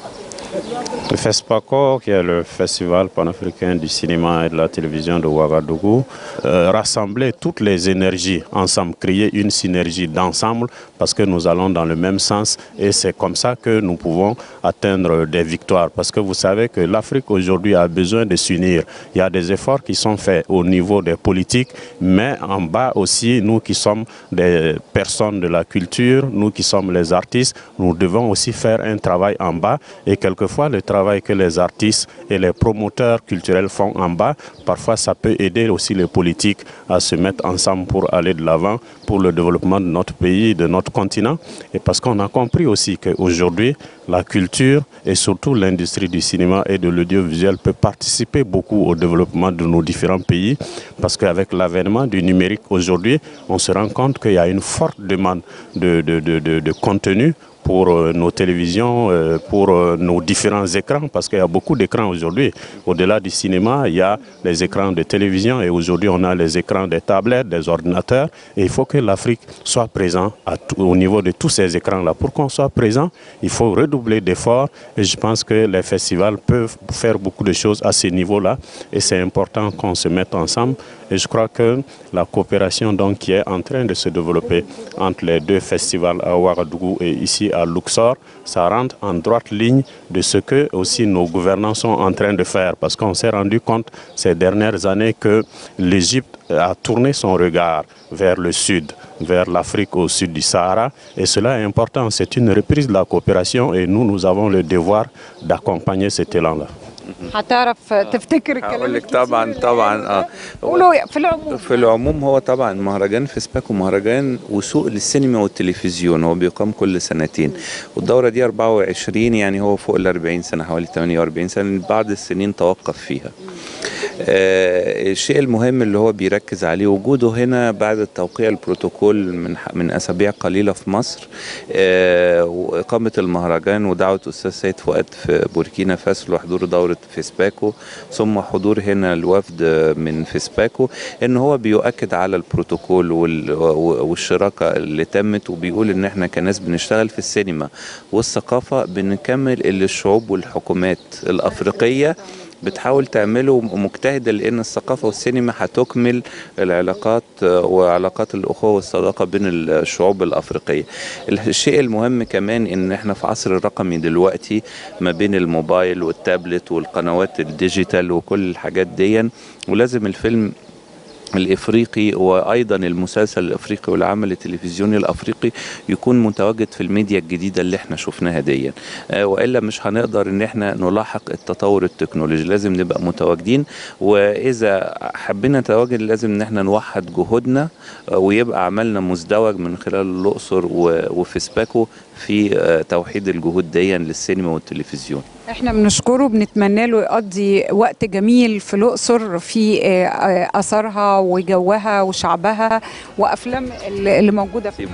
Le FESPACO, qui est le Festival panafricain du cinéma et de la télévision de Ouagadougou, euh, rassembler toutes les énergies ensemble, créer une synergie d'ensemble parce que nous allons dans le même sens et c'est comme ça que nous pouvons atteindre des victoires. Parce que vous savez que l'Afrique aujourd'hui a besoin de s'unir. Il y a des efforts qui sont faits au niveau des politiques, mais en bas aussi, nous qui sommes des personnes de la culture, nous qui sommes les artistes, nous devons aussi faire un travail en bas et quelquefois le travail que les artistes et les promoteurs culturels font en bas, parfois ça peut aider aussi les politiques à se mettre ensemble pour aller de l'avant pour le développement de notre pays, de notre continent. Et parce qu'on a compris aussi qu'aujourd'hui, la culture et surtout l'industrie du cinéma et de l'audiovisuel peut participer beaucoup au développement de nos différents pays parce qu'avec l'avènement du numérique aujourd'hui, on se rend compte qu'il y a une forte demande de, de, de, de, de contenu pour euh, nos télévisions, euh, pour euh, nos différents écrans, parce qu'il y a beaucoup d'écrans aujourd'hui. Au-delà du cinéma, il y a les écrans de télévision et aujourd'hui on a les écrans des tablettes, des ordinateurs. Et il faut que l'Afrique soit présente à tout- au niveau de tous ces écrans-là. Pour qu'on soit présent, il faut redoubler d'efforts et je pense que les festivals peuvent faire beaucoup de choses à ce niveau-là et c'est important qu'on se mette ensemble. Et je crois que la coopération donc, qui est en train de se développer entre les deux festivals à Ouagadougou et ici à Luxor, ça rentre en droite ligne de ce que aussi nos gouvernants sont en train de faire. Parce qu'on s'est rendu compte ces dernières années que l'Égypte a tourné son regard vers le sud, vers l'Afrique au sud du Sahara. Et cela est important. C'est une reprise de la coopération et nous, nous avons le devoir d'accompagner cet élan-là. هتعرف تفتكر الكلام هقول لك طبعا طبعا اه قولوا في العموم في العموم هو طبعا مهرجان فيسباكو مهرجان وسوق للسينما والتلفزيون هو بيقام كل سنتين والدورة دي 24 يعني هو فوق ال 40 سنة حوالي 48 سنة بعض السنين توقف فيها آه، الشيء المهم اللي هو بيركز عليه وجوده هنا بعد توقيع البروتوكول من ح- من اسابيع قليله في مصر آه، واقامه المهرجان ودعوه استاذ سيد فؤاد في بوركينا فاسو لحضور دوره فيسباكو ثم حضور هنا الوفد من فيسباكو ان هو بيؤكد على البروتوكول وال- و- والشراكه اللي تمت وبيقول ان احنا كناس بنشتغل في السينما والثقافه بنكمل اللي الشعوب والحكومات الافريقيه بتحاول تعمله مجتهدة لأن الثقافة والسينما هتكمل العلاقات آه، وعلاقات الأخوة والصداقة بين الشعوب الأفريقية الشيء المهم كمان إن إحنا في عصر الرقمي دلوقتي ما بين الموبايل والتابلت والقنوات الديجيتال وكل الحاجات دي ولازم الفيلم الافريقي وايضا المسلسل الافريقي والعمل التلفزيوني الافريقي يكون متواجد في الميديا الجديده اللي احنا شفناها دي آه، والا مش هنقدر ان احنا نلاحق التطور التكنولوجي لازم نبقى متواجدين واذا حبينا نتواجد لازم ان احنا نوحد جهودنا آه، ويبقى عملنا مزدوج من خلال الاقصر و- وفيسباكو في آه، توحيد الجهود دي للسينما والتلفزيون احنا بنشكره بنتمنى له يقضي وقت جميل في الاقصر في آه، آه، اثارها وجوها وشعبها وافلام اللي اللي موجوده فيها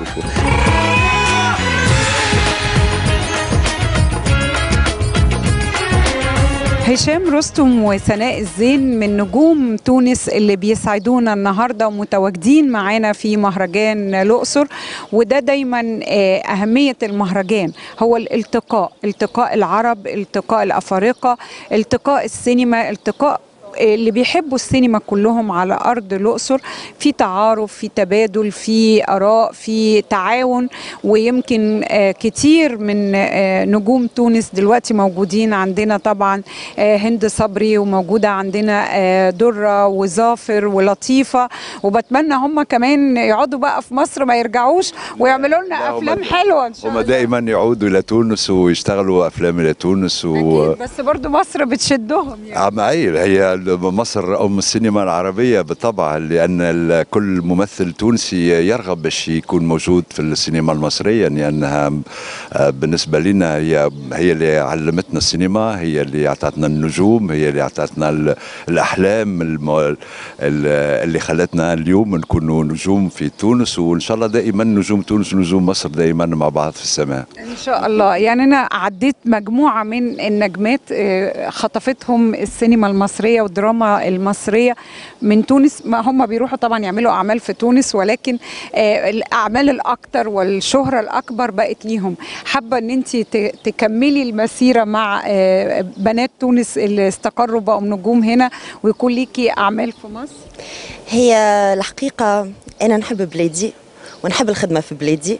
هشام رستم وسناء الزين من نجوم تونس اللي بيسعدونا النهارده ومتواجدين معانا في مهرجان الاقصر وده دايما آه، اهميه المهرجان هو الالتقاء التقاء العرب التقاء الافارقه التقاء السينما التقاء اللي بيحبوا السينما كلهم على ارض الاقصر في تعارف في تبادل في اراء في تعاون ويمكن آه، كتير من آه، نجوم تونس دلوقتي موجودين عندنا طبعا آه، هند صبري وموجوده عندنا آه، دره وظافر ولطيفه وبتمنى هم كمان يقعدوا بقى في مصر ما يرجعوش ويعملوا لنا افلام حلوه ان شاء هم الله دائما يعودوا الى تونس ويشتغلوا افلام الى تونس و بس برضو مصر بتشدهم يعني عم أي هي مصر ام السينما العربيه بالطبع لان ال- كل ممثل تونسي يرغب باش يكون موجود في السينما المصريه لانها آه، بالنسبه لنا هي هي اللي علمتنا السينما هي اللي اعطتنا النجوم هي اللي اعطتنا ال- الاحلام الم- ال- اللي خلتنا اليوم نكونوا نجوم في تونس وان شاء الله دائما نجوم تونس ونجوم مصر دائما مع بعض في السماء ان شاء الله يعني انا عديت مجموعه من النجمات آه، خطفتهم السينما المصريه والدراما المصريه من تونس ما هم بيروحوا طبعا يعملوا اعمال في تونس ولكن آه، الاعمال الاكثر والشهره الاكبر بقت ليهم حابه ان انت تكملي المسيره مع آه، بنات تونس اللي استقروا بقوا نجوم هنا ويكون ليكي اعمال في مصر هي الحقيقة أنا نحب بلادي ونحب الخدمة في بلادي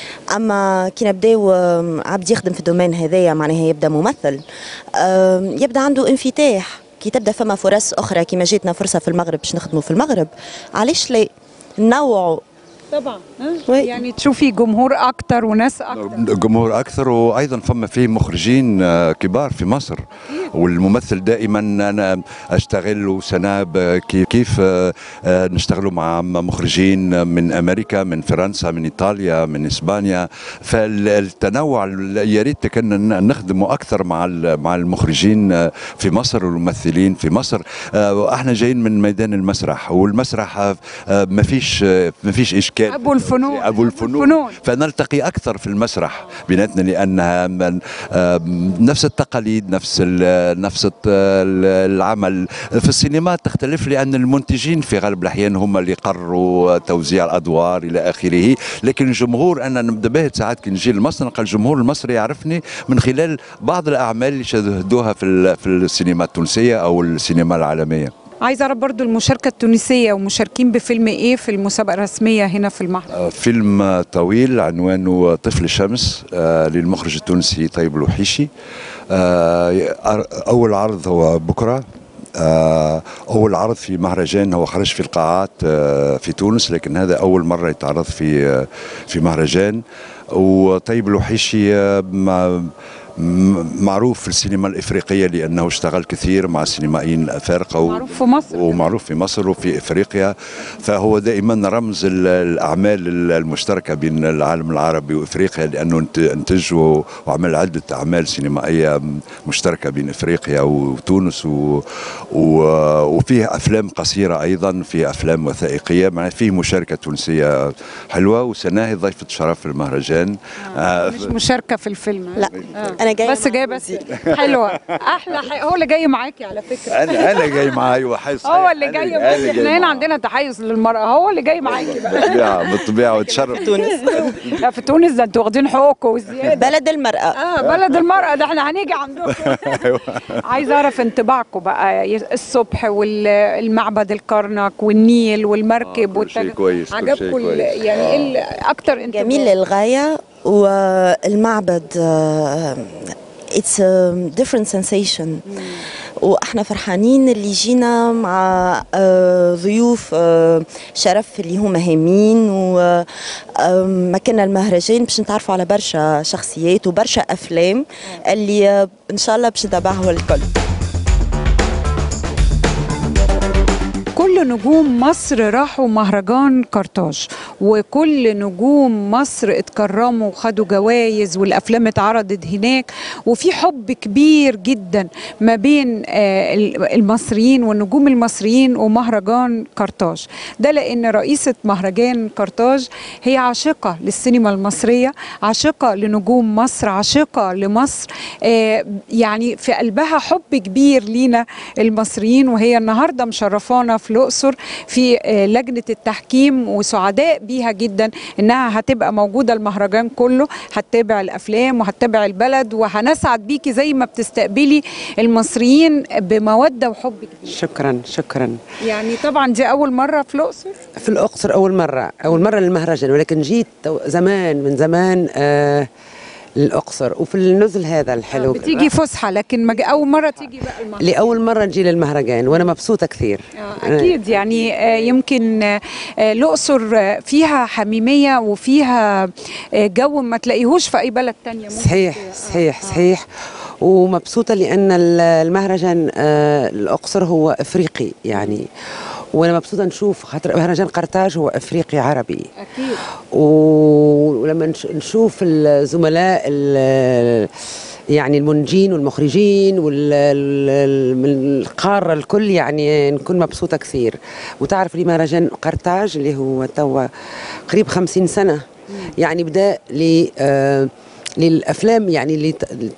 أما كي نبداو آم، عبد يخدم في الدومين هذايا معناها يبدا ممثل آم، يبدا عنده انفتاح كي تبدا فما فرص أخرى كيما جاتنا فرصة في المغرب باش نخدموا في المغرب علاش لا نوعوا طبعا يعني تشوفي جمهور اكتر وناس اكتر جمهور اكثر وايضا فما فيه مخرجين آه، كبار في مصر والممثل دائما انا اشتغل وسناب كيف كيف آه، آه، نشتغلوا مع مخرجين من امريكا من فرنسا من ايطاليا من اسبانيا فالتنوع يا ريت كنا نخدموا اكثر مع ال- مع المخرجين آه، في مصر والممثلين في مصر آه، واحنا جايين من ميدان المسرح والمسرح آه، آه، ما فيش آه، ما فيش اشكال ابو الفنون ابو الفنون فنلتقي اكثر في المسرح بيناتنا لانها من آم، نفس التقاليد نفس ال- نفس الت- ال- العمل في السينما تختلف لان المنتجين في غالب الاحيان هم اللي قرروا توزيع الادوار الى اخره لكن الجمهور انا نبدأ ساعات كي نجي لمصر نلقى الجمهور المصري يعرفني من خلال بعض الاعمال اللي شاهدوها في ال- في السينما التونسيه او السينما العالميه عايزه اعرف برضو المشاركه التونسيه ومشاركين بفيلم ايه في المسابقه الرسميه هنا في المعرض آه، فيلم طويل عنوانه طفل الشمس آه، للمخرج التونسي طيب الوحيشي آه، أول عرض هو بكرة آه، أول عرض في مهرجان هو خرج في القاعات آه، في تونس لكن هذا أول مرة يتعرض في آه، في مهرجان وطيب الوحيشي آه، ما- م- معروف في السينما الإفريقية لأنه اشتغل كثير مع سينمائيين الأفارقة و- معروف في مصر ومعروف في مصر وفي افريقيا فهو دائما رمز ال- الاعمال المشتركه بين العالم العربي وافريقيا لانه انت- انتج و- وعمل عده اعمال سينمائيه مشتركه بين افريقيا وتونس و... و... وفيه افلام قصيره ايضا في افلام وثائقيه مع فيه مشاركه تونسيه حلوه وسناهي ضيفه شرف في المهرجان آه. مش مشاركه في الفيلم لا انا جايه بس جايه بس حلوه احلى حي... هو اللي جاي معاكي على فكره انا انا جاي معاي وحاسس هو اللي أنا- جاي أنا معاكي جاي احنا هنا معاه. عندنا تحيز للمراه هو اللي جاي معاكي بقى بالطبيعه بالطبيعه وتشرف تونس لا في تونس ده انتوا واخدين حقوقكم وزياده بلد المرأة اه بلد المرأة ده احنا هنيجي عندكم عايزه اعرف انطباعكم بقى ي- الصبح والمعبد الكرنك والنيل والمركب كل شيء كويس، كل شيء عجبكم ال- كويس. يعني ايه ال- اكتر انطباع جميل للغاية والمعبد اتس different sensation واحنا فرحانين اللي جينا مع آه، ضيوف آه، شرف اللي هما هامين ومكنا المهرجان باش نتعرفوا على برشا شخصيات وبرشا افلام اللي آه، ان شاء الله باش نتابعوا الكل كل نجوم مصر راحوا مهرجان كارتاج وكل نجوم مصر اتكرموا وخدوا جوائز والافلام اتعرضت هناك وفي حب كبير جدا ما بين آه، المصريين والنجوم المصريين ومهرجان كارتاج ده لان رئيسه مهرجان كارتاج هي عاشقه للسينما المصريه عاشقه لنجوم مصر عاشقه لمصر آه، يعني في قلبها حب كبير لينا المصريين وهي النهارده مشرفانا في في الاقصر في آه، لجنه التحكيم وسعداء بيها جدا انها هتبقى موجوده المهرجان كله هتتابع الافلام وهتتابع البلد وهنسعد بيكي زي ما بتستقبلي المصريين بموده وحب كبير شكرا شكرا يعني طبعا دي اول مره في الاقصر في الأقصر أول مرة أول مرة للمهرجان ولكن جيت تو- زمان من زمان آه للأقصر وفي النزل هذا الحلو بتيجي فسحه لكن ما جي- اول مره تيجي بقى المهرجان لأول مرة نجي للمهرجان وأنا مبسوطة كثير أكيد يعني آه، يمكن آه، آه، الأقصر آه، فيها حميمية وفيها آه، جو ما تلاقيهوش في أي بلد تانية ممكن صحيح صحيح صحيح ومبسوطة لأن ال- المهرجان آه، الأقصر هو إفريقي يعني وأنا مبسوطة نشوف خاطر مهرجان قرطاج هو إفريقي عربي أكيد و- ولما نش- نشوف الزملاء ال- يعني المنجين والمخرجين ومن القارة الكل يعني نكون مبسوطة كثير وتعرف لي مهرجان قرطاج اللي هو توا قريب خمسين سنة يعني بدأ ل آه، للأفلام يعني اللي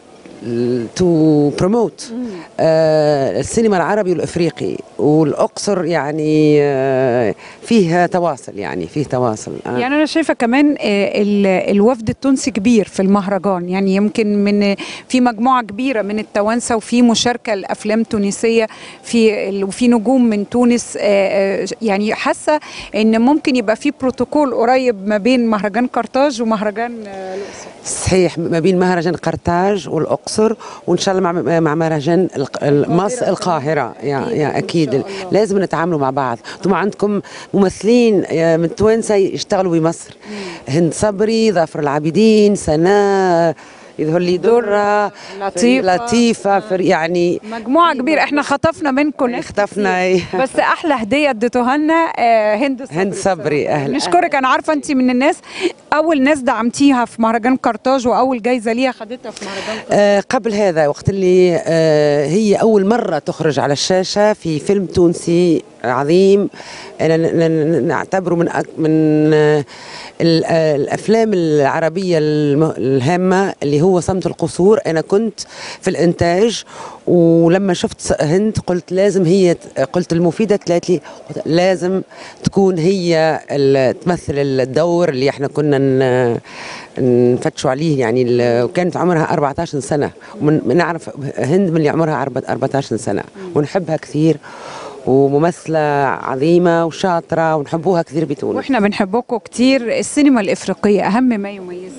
تو بروموت السينما العربي والافريقي والاقصر يعني آه، فيها تواصل يعني فيه تواصل آه. يعني أنا شايفة كمان آه، ال- الوفد التونسي كبير في المهرجان يعني يمكن من في مجموعة كبيرة من التوانسة وفي مشاركة لأفلام تونسية في ال- وفي نجوم من تونس آه، آه، يعني حاسة إن ممكن يبقى في بروتوكول قريب ما بين مهرجان قرطاج ومهرجان آه، الأقصر صحيح ما بين مهرجان قرطاج والاقصر وان شاء الله مع مع مهرجان الق- مصر القاهره يا يا اكيد لازم نتعاملوا مع بعض انتم عندكم ممثلين آه، من توانسه يشتغلوا بمصر هند صبري ظافر العابدين سناء يظهر لي درة لطيفة. لطيفة فر- يعني مجموعة كبيرة احنا خطفنا منكم ناس خطفنا إيه. كتير. بس احلى هدية اديتوها لنا آه، هند صبري هند صبري اهلا نشكرك انا عارفة انت من الناس اول ناس دعمتيها في مهرجان قرطاج واول جايزة ليها خدتها في مهرجان آه، قبل هذا وقت اللي آه، هي أول مرة تخرج على الشاشة في فيلم تونسي عظيم أنا ن- ن- نعتبره من أك- من آه، ال- آه، الأفلام العربية الم- الهامة اللي هو صمت القصور أنا كنت في الإنتاج ولما شفت س- هند قلت لازم هي ت- قلت المفيدة قالت لي قلت لازم تكون هي ال- تمثل الدور اللي احنا كنا ن- نفتشوا عليه يعني ال- وكانت عمرها 14 سنة ومن من نعرف هند من اللي عمرها أربعة- 14 سنة ونحبها كثير وممثلة عظيمة وشاطرة ونحبوها كثير بتونس واحنا بنحبكم كتير السينما الافريقية اهم ما يميزها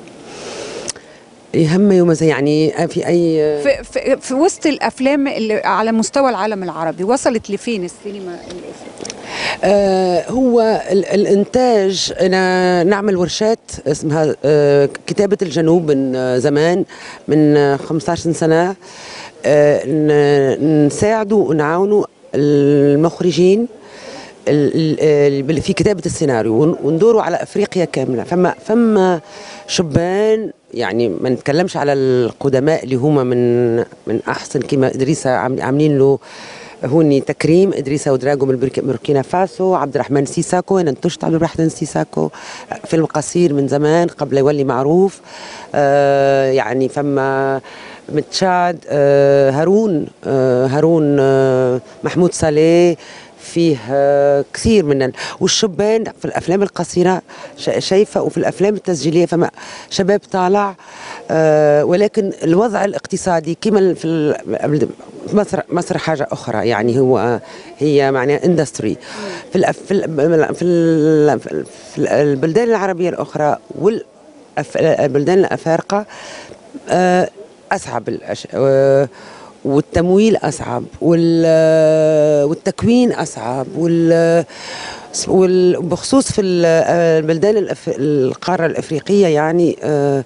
يهم يوم زي يعني في أي في, في, في وسط الافلام اللي على مستوى العالم العربي وصلت لفين السينما الافريقية آه هو ال- الانتاج انا نعمل ورشات اسمها آه كتابه الجنوب من آه زمان من آه 15 سنه آه ن- نساعدوا ونعاونوا المخرجين ال- ال- ال- في كتابة السيناريو ون- وندوروا على أفريقيا كاملة فما فما شبان يعني ما نتكلمش على القدماء اللي هما من من أحسن كما إدريسة عام- عاملين له هوني تكريم إدريسة ودراجو من برك- بوركينا فاسو عبد الرحمن سيساكو أنا انتجت عبد الرحمن سيساكو فيلم قصير من زمان قبل يولي معروف آه يعني فما من تشاد آه هارون آه هارون آه محمود صالح فيه آه، كثير من ال... والشبان في الافلام القصيره شا- شايفه وفي الافلام التسجيليه فما شباب طالع آه، ولكن الوضع الاقتصادي كما في ال- في مصر مصر حاجه اخرى يعني هو آه، هي معناها اندستري في الأف... في ال... في, ال... في ال- البلدان العربيه الاخرى والبلدان الافارقه آه، اصعب الأش... آه، والتمويل اصعب وال... والتكوين اصعب وال وال- بخصوص في ال- البلدان الأف... القاره الافريقيه يعني آه،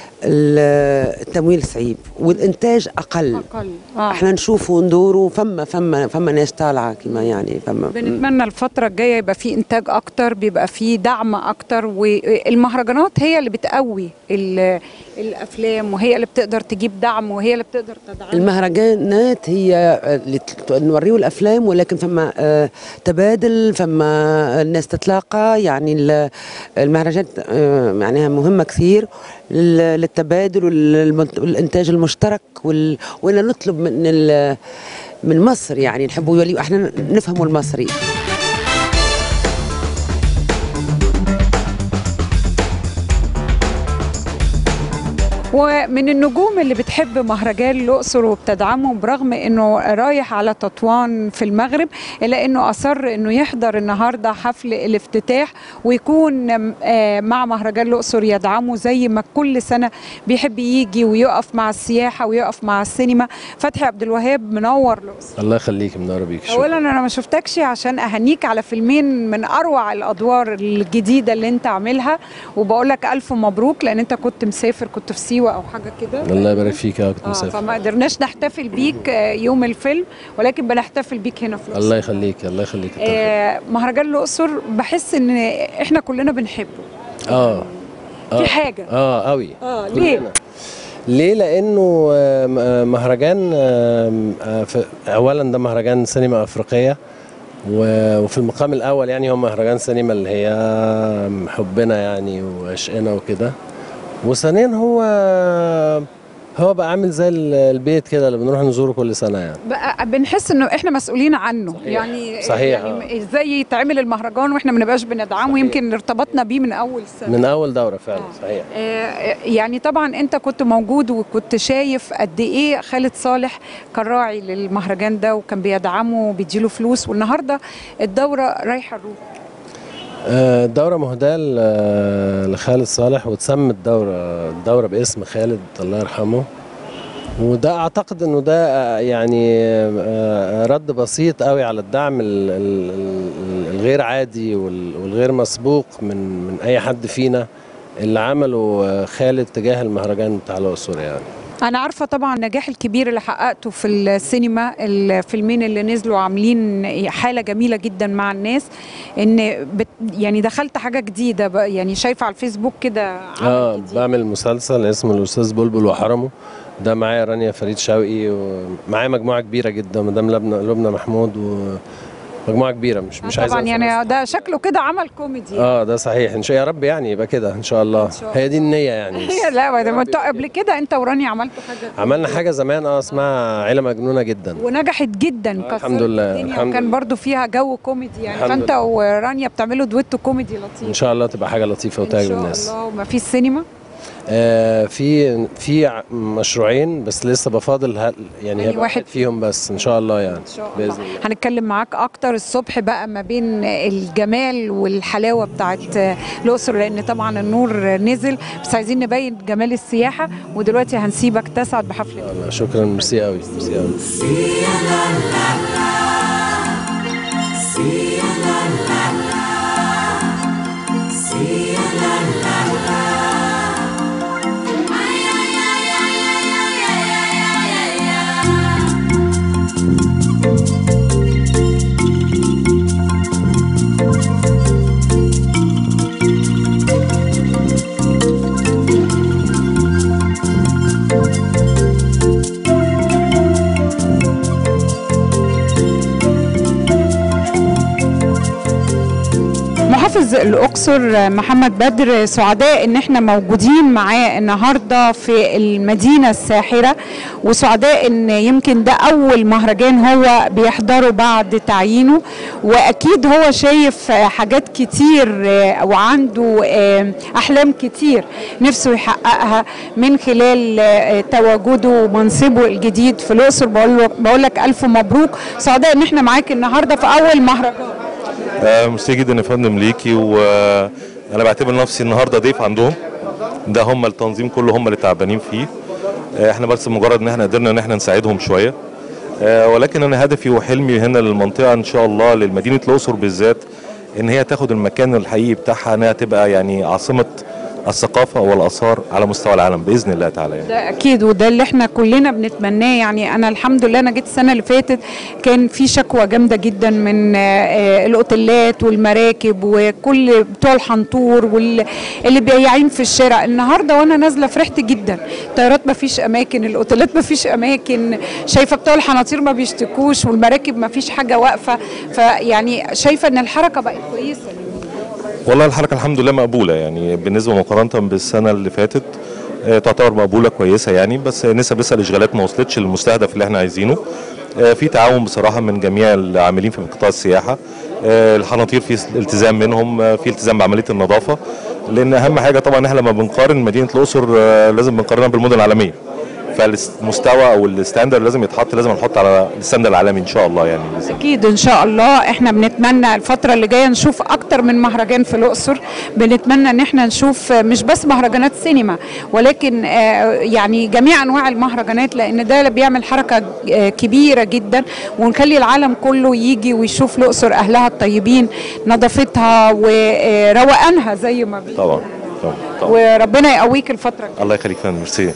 ال- التمويل صعيب والانتاج اقل أقل آه. احنا نشوفوا وندوروا فما فما فما ناس طالعه كما يعني فما بنتمنى الفترة الجاية يبقى في إنتاج أكتر بيبقى في دعم أكتر والمهرجانات هي اللي بتقوي ال- الأفلام وهي اللي بتقدر تجيب دعم وهي اللي بتقدر تدعم المهرجانات هي آه، اللي ت- نوريو الافلام ولكن فما آه، تبادل فما الناس تتلاقى يعني ال- المهرجانات آه، معناها مهمه كثير لل- للتبادل والمنت- والانتاج المشترك وال... وانا نطلب من ال... من مصر يعني نحبوا يولي احنا نفهموا المصري ومن النجوم اللي بتحب مهرجان الأقصر وبتدعمه برغم انه رايح على تطوان في المغرب الا انه اصر انه يحضر النهارده حفل الافتتاح ويكون آه، مع مهرجان الأقصر يدعمه زي ما كل سنة بيحب يجي ويقف مع السياحة ويقف مع السينما فتحي عبد الوهاب منور الأقصر الله يخليك منوره بيك شكرا اولا انا ما شفتكش عشان اهنيك على فيلمين من اروع الادوار الجديده اللي انت عاملها وبقول لك الف مبروك لان انت كنت مسافر كنت في سيوه او حاجه كده الله يبارك فيك اه كنت آه مسافر فما قدرناش نحتفل بيك آه، يوم الفيلم ولكن بنحتفل بيك هنا في الأقصر. الله يخليك الله يخليك آه مهرجان الاقصر بحس ان احنا كلنا بنحبه اه في آه. حاجة. اه قوي اه ليه كلنا. ليه لانه آه، م- آه، مهرجان آه، آه، في- اولا ده مهرجان سينما افريقيه و- وفي المقام الاول يعني هو مهرجان سينما اللي هي حبنا يعني وعشقنا وكده وثانيا هو هو بقى عامل زي ال- البيت كده اللي بنروح نزوره كل سنه يعني بقى بنحس انه احنا مسؤولين عنه يعني صحيح، يعني ازاي يتعمل المهرجان واحنا ما نبقاش بندعمه يمكن ارتبطنا بيه من اول سنه من اول دوره فعلا صحيح آه، يعني طبعا انت كنت موجود وكنت شايف قد ايه خالد صالح كان راعي للمهرجان ده وكان بيدعمه وبيديله فلوس والنهارده الدوره رايحه الروح آه، الدورة مهداة ل- لخالد صالح وتسمت الدورة الدورة باسم خالد الله يرحمه وده اعتقد انه ده آه، يعني آه، رد بسيط قوي على الدعم ال- ال- ال- الغير عادي وال- والغير مسبوق من من اي حد فينا اللي عمله آه، خالد تجاه المهرجان بتاع الاقصر يعني انا عارفه طبعا النجاح الكبير اللي حققته في السينما الفيلمين اللي نزلوا عاملين حاله جميله جدا مع الناس ان بت يعني دخلت حاجه جديده بقى يعني شايفه على الفيسبوك كده اه بعمل مسلسل اسمه الاستاذ بلبل وحرمه ده معايا رانيا فريد شوقي ومعايا مجموعه كبيره جدا مدام لبنى لبنى محمود ومجموعه كبيره مش مش عايز طبعا أنسى يعني ده شكله كده عمل كوميدي اه ده صحيح ان شاء يا رب يعني يبقى كده ان شاء الله شاء هي دي النيه يعني لا ما انتوا قبل كده انت وراني عملتوا حاجه عملنا حاجه زمان اه اسمها عيله مجنونه جدا ونجحت جدا كسرت الحمد لله، الدنيا الحمد وكان لله. برضو فيها جو كوميدي يعني الحمد فانت لله. ورانيا بتعملوا دويتو كوميدي لطيف ان شاء الله تبقى حاجه لطيفه ان وتعجب شاء الناس الله وما في السينما آه في في ع- مشروعين بس لسه بفاضل هل يعني أي هيبقى واحد واحد فيهم بس ان شاء الله يعني ان شاء باذن الله الله هنتكلم معاك اكتر الصبح بقى ما بين الجمال والحلاوه بتاعت الاقصر لان طبعا النور نزل بس عايزين نبين جمال السياحه ودلوقتي هنسيبك تسعد بحفل الله شكرا ميرسي قوي ميرسي قوي محافظ الاقصر محمد بدر سعداء ان احنا موجودين معاه النهارده في المدينه الساحره وسعداء ان يمكن ده اول مهرجان هو بيحضره بعد تعيينه واكيد هو شايف حاجات كتير آه، وعنده آه، احلام كتير نفسه يحققها من خلال آه، تواجده ومنصبه الجديد في الاقصر بقول له- بقول لك الف مبروك سعداء ان احنا معاك النهارده في اول مهرجان آه، ميرسي جدا يا فندم ليكي وانا بعتبر نفسي النهارده ضيف عندهم ده هم التنظيم كله هم اللي تعبانين فيه آه، احنا بس مجرد ان احنا قدرنا ان احنا نساعدهم شويه آه، ولكن انا هدفي وحلمي هنا للمنطقه ان شاء الله لمدينه الاقصر بالذات ان هي تاخد المكان الحقيقي بتاعها انها تبقى يعني عاصمه الثقافه والاثار على مستوى العالم باذن الله تعالى يعني. ده اكيد وده اللي احنا كلنا بنتمناه يعني انا الحمد لله انا جيت السنه اللي فاتت كان في شكوى جامده جدا من آه، آه، الاوتيلات والمراكب وكل بتوع الحنطور واللي بياعين في الشارع النهارده وانا نازله فرحت جدا الطيارات ما فيش اماكن الاوتيلات ما فيش اماكن شايفه بتوع الحناطير ما بيشتكوش والمراكب ما فيش حاجه واقفه فيعني شايفه ان الحركه بقت كويسه والله الحركه الحمد لله مقبوله يعني بالنسبه مقارنه بالسنه اللي فاتت آه، تعتبر مقبوله كويسه يعني بس نسب لسه الاشغالات ما وصلتش للمستهدف اللي احنا عايزينه آه، في تعاون بصراحه من جميع العاملين في قطاع السياحه آه، الحناطير في التزام منهم آه، في التزام بعمليه النظافه لان اهم حاجه طبعا احنا لما بنقارن مدينه الاقصر آه، لازم بنقارنها بالمدن العالميه فالمستوى او الستاندر لازم يتحط لازم نحط على الستاندر العالمي ان شاء الله يعني اكيد ان شاء الله احنا بنتمنى الفتره اللي جايه نشوف اكتر من مهرجان في الاقصر بنتمنى ان احنا نشوف مش بس مهرجانات سينما ولكن آه، يعني جميع انواع المهرجانات لان ده اللي بيعمل حركه آه، كبيره جدا ونخلي العالم كله يجي ويشوف الاقصر اهلها الطيبين نظافتها وروقانها زي ما بي طبعا طبعا, طبعا. وربنا يقويك الفتره الجايه الله يخليك فندم ميرسي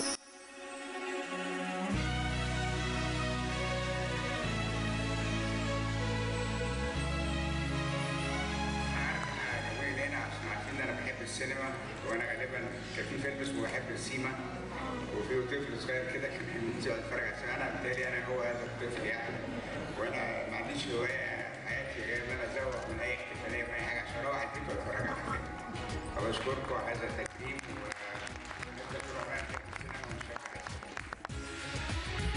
السينما وانا غالبا كان في فيلم اسمه بحب السيما وفي طفل صغير كده كان بيقعد يتفرج على السينما انا بالتالي انا هو هذا الطفل يعني وانا ما عنديش هوايه في حياتي غير ان انا ازوق من اي احتفاليه من اي حاجه عشان اروح البيت واتفرج على فيلم فبشكركم على هذا التكريم ونفضل طول عمرنا نحب السينما ونشجع السينما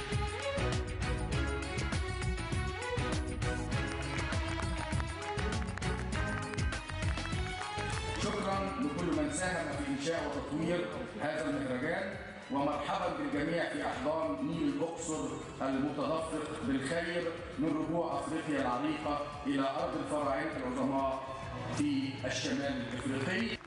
شكرا لكل من ساهم في انشاء وتطوير هذا المهرجان ومرحبا بالجميع في احضان نيل الاقصر المتدفق بالخير من ربوع افريقيا العريقه الى ارض الفراعنه العظماء في الشمال الافريقي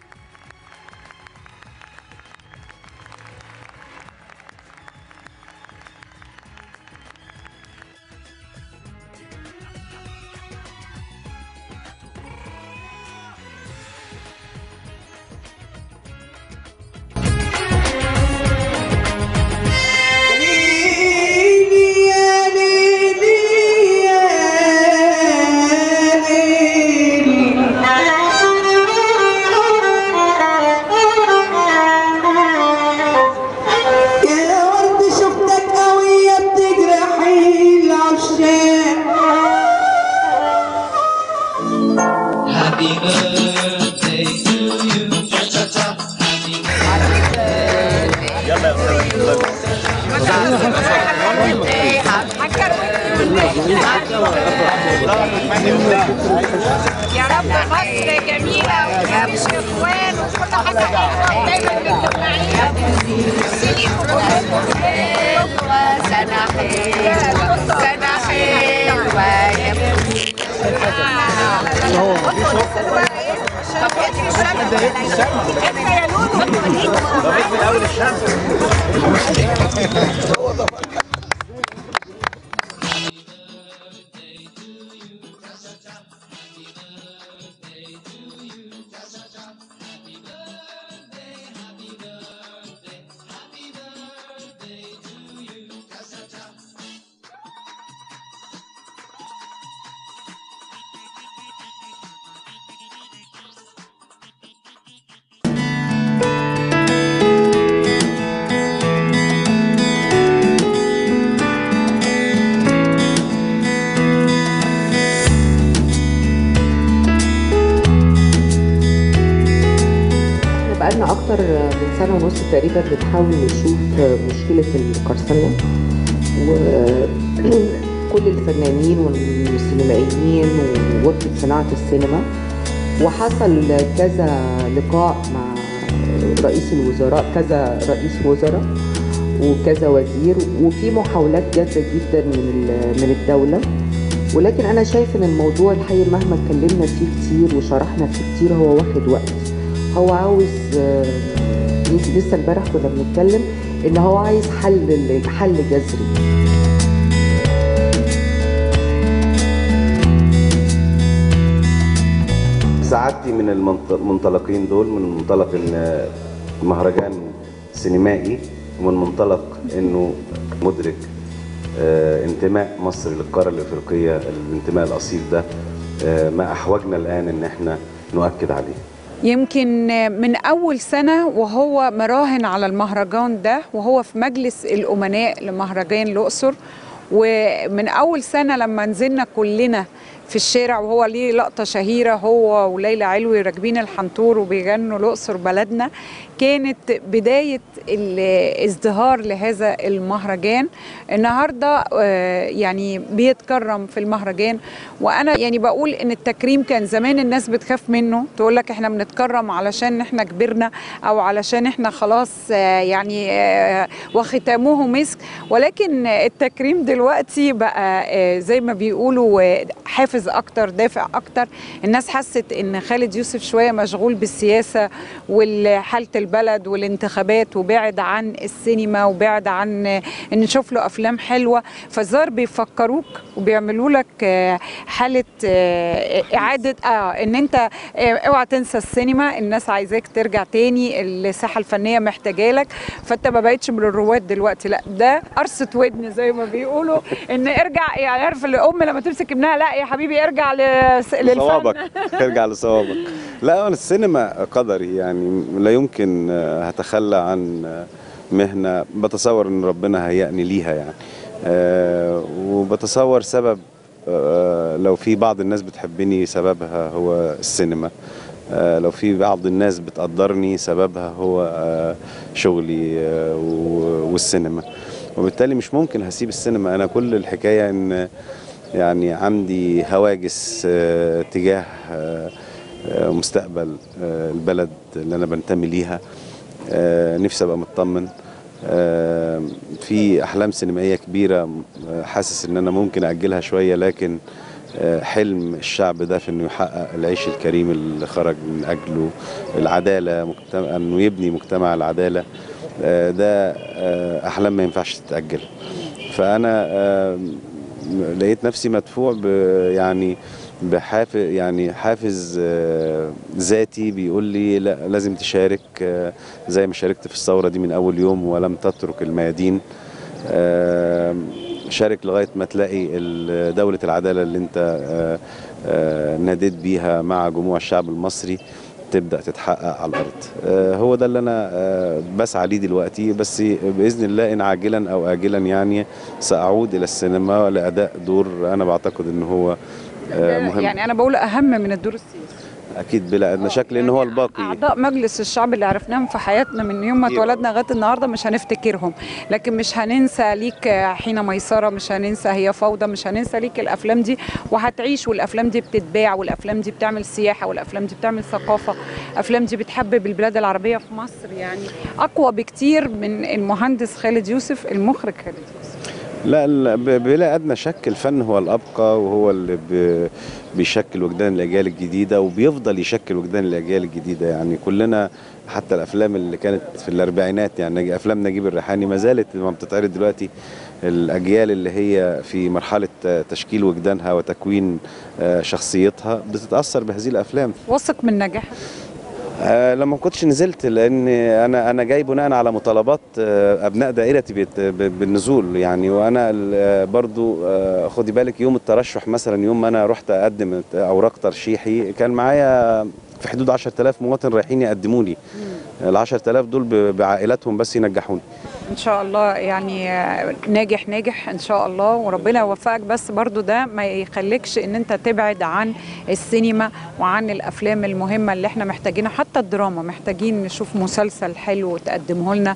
يا ورد شفتك قوية بتجرحي العشاق Happy birthday to you. Cha cha cha. Happy يا رب مصر جميلة ومفيش اخوان وكل حاجة حلوة ودايما متجمعين سنة حلوة سنة حلوة يا طب انت مش انت يا لولو احنا بقالنا اكتر من سنه ونص تقريبا بنحاول نشوف مشكله القرصنه وكل الفنانين والسينمائيين وغرفه صناعه السينما وحصل كذا لقاء مع رئيس الوزراء كذا رئيس وزراء وكذا وزير وفي محاولات جاده جدا من ال- من الدوله ولكن انا شايف ان الموضوع الحقيقي مهما اتكلمنا فيه كتير وشرحنا فيه كتير هو واخد وقت هو عاوز آه، يمكن لسه امبارح كنا بنتكلم ان هو عايز حل حل جذري سعادتي من المنط- المنطلقين دول من منطلق ان مهرجان سينمائي ومن منطلق انه مدرك آه، انتماء مصر للقاره الافريقيه الانتماء الاصيل ده آه، ما احوجنا الان ان احنا نؤكد عليه يمكن من أول سنة وهو مراهن على المهرجان ده وهو في مجلس الأمناء لمهرجان الأقصر ومن أول سنة لما نزلنا كلنا في الشارع وهو ليه لقطه شهيره هو وليلى علوي راكبين الحنطور وبيغنوا الاقصر بلدنا كانت بدايه الازدهار لهذا المهرجان النهارده آه، يعني بيتكرم في المهرجان وانا يعني بقول ان التكريم كان زمان الناس بتخاف منه تقول لك احنا بنتكرم علشان احنا كبرنا او علشان احنا خلاص آه، يعني آه، وختامه مسك ولكن التكريم دلوقتي بقى آه، زي ما بيقولوا آه، حافز اكتر دافع اكتر الناس حست ان خالد يوسف شويه مشغول بالسياسه وحاله البلد والانتخابات وبعد عن السينما وبعد عن آه، ان نشوف له افلام حلوه فالظاهر بيفكروك وبيعملوا لك آه، حاله آه، اعاده اه ان انت آه، اوعى تنسى السينما الناس عايزاك ترجع تاني الساحه الفنيه محتاجه لك فانت ما بقتش من الرواد دلوقتي لا ده قرصه ودن زي ما بيقولوا ان ارجع يعني عارف الام لما تمسك ابنها لا يا حبيبي ارجع لس- للفن صوابك ارجع لصوابك لا أنا السينما قدري يعني لا يمكن آه، هتخلى عن آه، مهنة بتصور ان ربنا هيأني ليها يعني آه، وبتصور سبب آه، لو في بعض الناس بتحبني سببها هو السينما آه، لو في بعض الناس بتقدرني سببها هو آه، شغلي آه، و- والسينما وبالتالي مش ممكن هسيب السينما انا كل الحكايه ان يعني عندي هواجس آه، تجاه آه، آه، مستقبل آه، البلد اللي انا بنتمي ليها آه، نفسي ابقى مطمن آه، في احلام سينمائيه كبيره آه، حاسس ان انا ممكن اجلها شويه لكن آه، حلم الشعب ده في انه يحقق العيش الكريم اللي خرج من اجله العداله مجتمع انه يبني مجتمع العداله آه، ده آه، احلام ما ينفعش تتاجل فانا آه، لقيت نفسي مدفوع ب يعني بحافز يعني حافز آه، ذاتي بيقول لي لا لازم تشارك آه، زي ما شاركت في الثوره دي من اول يوم ولم تترك الميادين آه، شارك لغايه ما تلاقي ال- دوله العداله اللي انت آه، آه، ناديت بيها مع جموع الشعب المصري تبدا تتحقق على الارض آه، هو ده اللي انا آه، بسعى ليه دلوقتي بس باذن الله ان عاجلا او اجلا يعني ساعود الى السينما لاداء دور انا بعتقد ان هو آه، مهم يعني انا بقول اهم من الدور السياسي اكيد بلا ادنى شك لان هو الباقي اعضاء مجلس الشعب اللي عرفناهم في حياتنا من يوم ما اتولدنا لغايه النهارده مش هنفتكرهم لكن مش هننسى ليك حين ميسره مش هننسى هي فوضى مش هننسى ليك الافلام دي وهتعيش والافلام دي بتتباع والافلام دي بتعمل سياحه والافلام دي بتعمل ثقافه الافلام دي بتحبب البلاد العربيه في مصر يعني اقوى بكتير من المهندس خالد يوسف المخرج خالد يوسف لا لا، ب- بلا ادنى شك الفن هو الابقى وهو اللي ب- بيشكل وجدان الاجيال الجديده وبيفضل يشكل وجدان الاجيال الجديده يعني كلنا حتى الافلام اللي كانت في الاربعينات يعني افلام نجيب الريحاني ما زالت لما بتتعرض دلوقتي الاجيال اللي هي في مرحله آه، تشكيل وجدانها وتكوين آه، شخصيتها بتتاثر بهذه الافلام واثق من نجاحك آه لما ما كنتش نزلت لان انا انا جاي بناء على مطالبات آه ابناء دائرتي بت- ب- بالنزول يعني وانا ال- آه، برضو آه خدي بالك يوم الترشح مثلا يوم ما انا رحت اقدم اوراق ترشيحي كان معايا في حدود 10000 مواطن رايحين يقدموا لي ال 10000 دول ب- بعائلاتهم بس ينجحوني ان شاء الله يعني آه، ناجح ناجح ان شاء الله وربنا يوفقك بس برضو ده ما يخليكش ان انت تبعد عن السينما وعن الافلام المهمه اللي احنا محتاجينها حتى الدراما محتاجين نشوف مسلسل حلو تقدمه لنا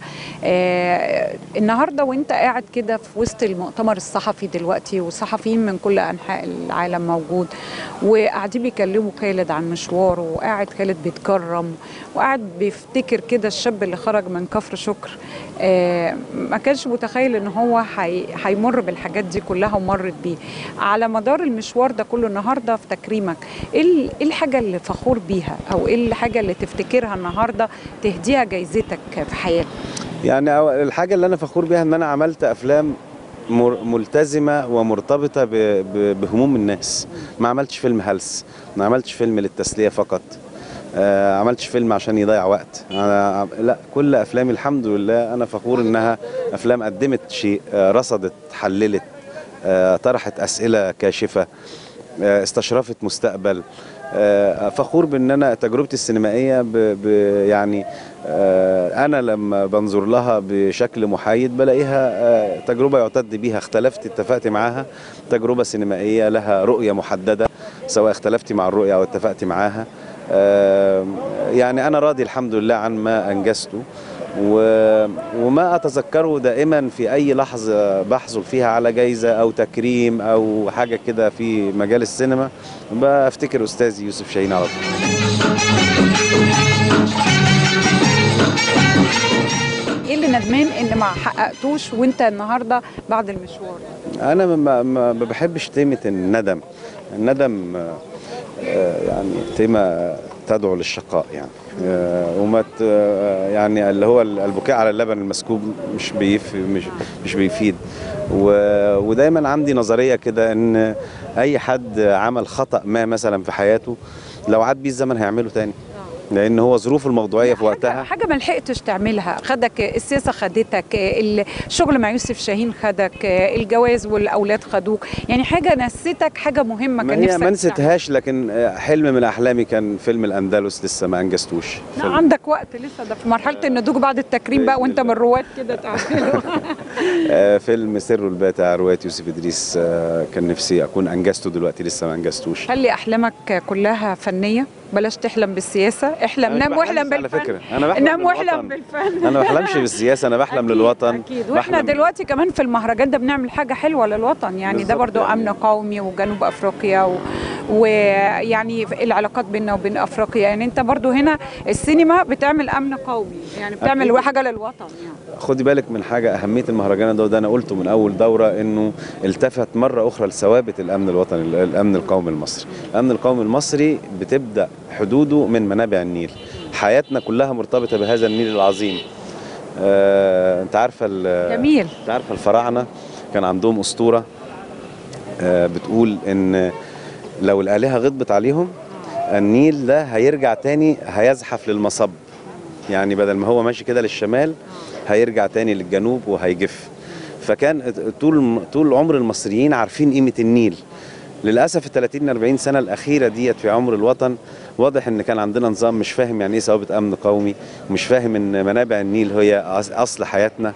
آه النهارده وانت قاعد كده في وسط المؤتمر الصحفي دلوقتي وصحفيين من كل انحاء العالم موجود وقاعدين بيكلموا خالد عن مشواره وقاعد خالد بيتكرم وقاعد بيفتكر كده الشاب اللي خرج من كفر شكر آه ما كانش متخيل ان هو هي- هيمر بالحاجات دي كلها ومرت بيه على مدار المشوار ده كله النهارده في تكريمك ايه ال- إيه الحاجه اللي فخور بيها او ايه الحاجه اللي تفتكرها النهارده تهديها جايزتك في حياتك يعني أو- الحاجه اللي انا فخور بيها ان انا عملت افلام مر- ملتزمه ومرتبطه ب- ب- بهموم الناس ما عملتش فيلم هلس ما عملتش فيلم للتسليه فقط آه عملتش فيلم عشان يضيع وقت أنا عم- لا كل افلامي الحمد لله انا فخور انها افلام قدمت شيء آه رصدت حللت آه طرحت اسئله كاشفه آه استشرفت مستقبل آه، فخور بان انا تجربتي السينمائيه ب ب يعني آه، انا لما بنظر لها بشكل محايد بلاقيها آه، تجربه يعتد بيها اختلفت اتفقت معاها تجربه سينمائيه لها رؤيه محدده سواء اختلفت مع الرؤيه او اتفقت معاها آه، يعني انا راضي الحمد لله عن ما انجزته و- وما اتذكره دائما في اي لحظه بحصل فيها على جايزه او تكريم او حاجه كده في مجال السينما بفتكر استاذي يوسف شاهين على طول ايه اللي ندمان ان ما حققتوش وانت النهارده بعد المشوار انا ما, ما ما بحبش تيمه الندم الندم آه، آه، يعني تيمه تدعو للشقاء يعني آه، وما ت- آه، يعني اللي هو البكاء على اللبن المسكوب مش بيف مش مش بيفيد و- ودايما عندي نظريه كده ان اي حد عمل خطا ما مثلا في حياته لو عاد بيه الزمن هيعمله تاني لان هو ظروفه الموضوعيه في وقتها حاجه ما لحقتش تعملها خدك السياسه خدتك الشغل مع يوسف شاهين خدك الجواز والاولاد خدوك يعني حاجه نسيتك حاجه مهمه ما كان هي نفسك ما تعملها. نسيتهاش لكن آه، حلم من احلامي كان فيلم الاندلس لسه ما انجزتوش لا فيلم- عندك وقت لسه ده في مرحله النضوج بعد التكريم بقى وانت من الرواد كده تعمله آه، فيلم سر الباتع روايه يوسف ادريس آه، كان نفسي اكون انجزته دلوقتي لسه ما انجزتوش خلي احلامك كلها فنيه بلاش تحلم بالسياسه احلم أنا مش نام واحلم بحلمش على بالفن فكرة. أنا بحلم نام واحلم للوطن. بالفن انا ما بحلمش بالسياسه انا بحلم للوطن اكيد واحنا بحلم- دلوقتي كمان في المهرجان ده بنعمل حاجه حلوه للوطن يعني ده بالظبط برضو يعني. امن قومي وجنوب افريقيا و... ويعني العلاقات بيننا وبين افريقيا يعني انت برضو هنا السينما بتعمل امن قومي يعني بتعمل أكيد. حاجه للوطن يعني خدي بالك من حاجه اهميه المهرجان ده وده انا قلته من اول دوره انه التفت مره اخرى لثوابت الامن الوطني الامن القومي المصري الامن القومي المصري بتبدا حدوده من منابع النيل حياتنا كلها مرتبطه بهذا النيل العظيم آه، انت عارفه ال- جميل. انت عارفه الفراعنه كان عندهم اسطوره آه، بتقول ان لو الالهه غضبت عليهم النيل ده هيرجع تاني هيزحف للمصب يعني بدل ما هو ماشي كده للشمال هيرجع تاني للجنوب وهيجف فكان طول طول عمر المصريين عارفين قيمه النيل للاسف ال 30 40 سنه الاخيره ديت في عمر الوطن واضح ان كان عندنا نظام مش فاهم يعني ايه ثوابت امن قومي ومش فاهم ان منابع النيل هي أص- اصل حياتنا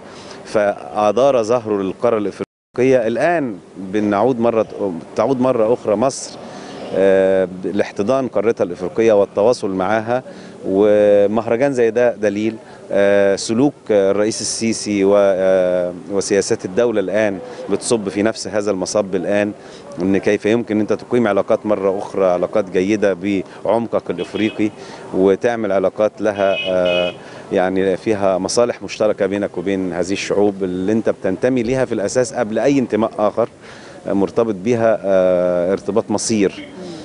فادار ظهره للقاره الافريقيه الان بنعود مره تعود مره اخرى مصر آه، لاحتضان قارتها الافريقيه والتواصل معها ومهرجان زي ده دليل آه، سلوك آه، الرئيس السيسي و- آه، وسياسات الدوله الان بتصب في نفس هذا المصب الان ان كيف يمكن انت تقيم علاقات مره اخرى علاقات جيده بعمقك الافريقي وتعمل علاقات لها آه، يعني فيها مصالح مشتركه بينك وبين هذه الشعوب اللي انت بتنتمي ليها في الاساس قبل اي انتماء اخر آه، مرتبط بيها آه، ارتباط مصير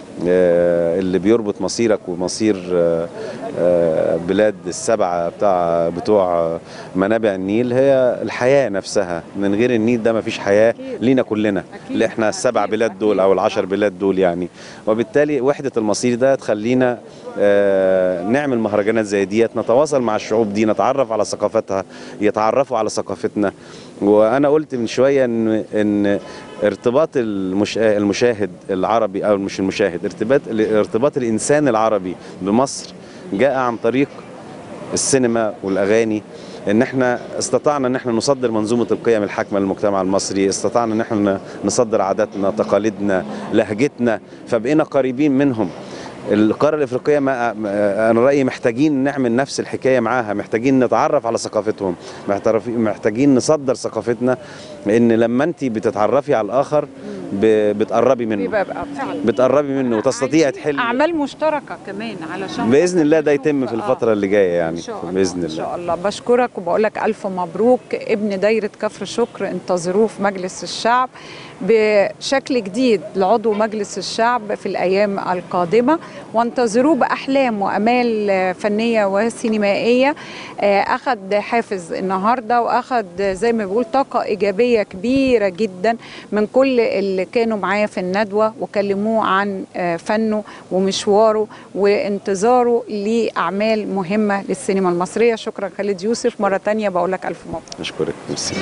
آه، اللي بيربط مصيرك ومصير آه، آه، بلاد السبعة بتاع بتوع منابع النيل هي الحياة نفسها من غير النيل ده مفيش حياة لينا كلنا اللي احنا السبع بلاد دول او العشر بلاد دول يعني وبالتالي وحدة المصير ده تخلينا آه، نعمل مهرجانات زي ديت نتواصل مع الشعوب دي نتعرف على ثقافتها يتعرفوا على ثقافتنا وانا قلت من شويه ان ان ارتباط المش... المشاهد العربي او مش المشاهد ارتباط ارتباط الانسان العربي بمصر جاء عن طريق السينما والاغاني ان احنا استطعنا ان احنا نصدر منظومه القيم الحاكمه للمجتمع المصري استطعنا ان احنا نصدر عاداتنا تقاليدنا لهجتنا فبقينا قريبين منهم القاره الافريقيه ما ما- انا رايي محتاجين نعمل نفس الحكايه معاها محتاجين نتعرف على ثقافتهم محترف- محتاجين نصدر ثقافتنا لان لما انت بتتعرفي على الاخر ب- بتقربي منه بيبقى بقى فعلا بتقربي منه وتستطيعي تحلي اعمال مشتركه كمان علشان باذن الله ده يتم في الفتره اللي جايه يعني إن شاء الله باذن ان الله شاء الله بشكرك وبقول لك الف مبروك ابن دايره كفر شكر انتظروه في مجلس الشعب بشكل جديد لعضو مجلس الشعب في الايام القادمه وانتظروه باحلام وامال فنيه وسينمائيه آه، اخذ حافز النهارده واخذ زي ما بيقول طاقه ايجابيه كبيره جدا من كل اللي كانوا معاه في الندوه وكلموه عن آه، فنه ومشواره وانتظاره لاعمال مهمه للسينما المصريه شكرا خالد يوسف مره تانية بقول لك الف مبروك اشكرك ميرسي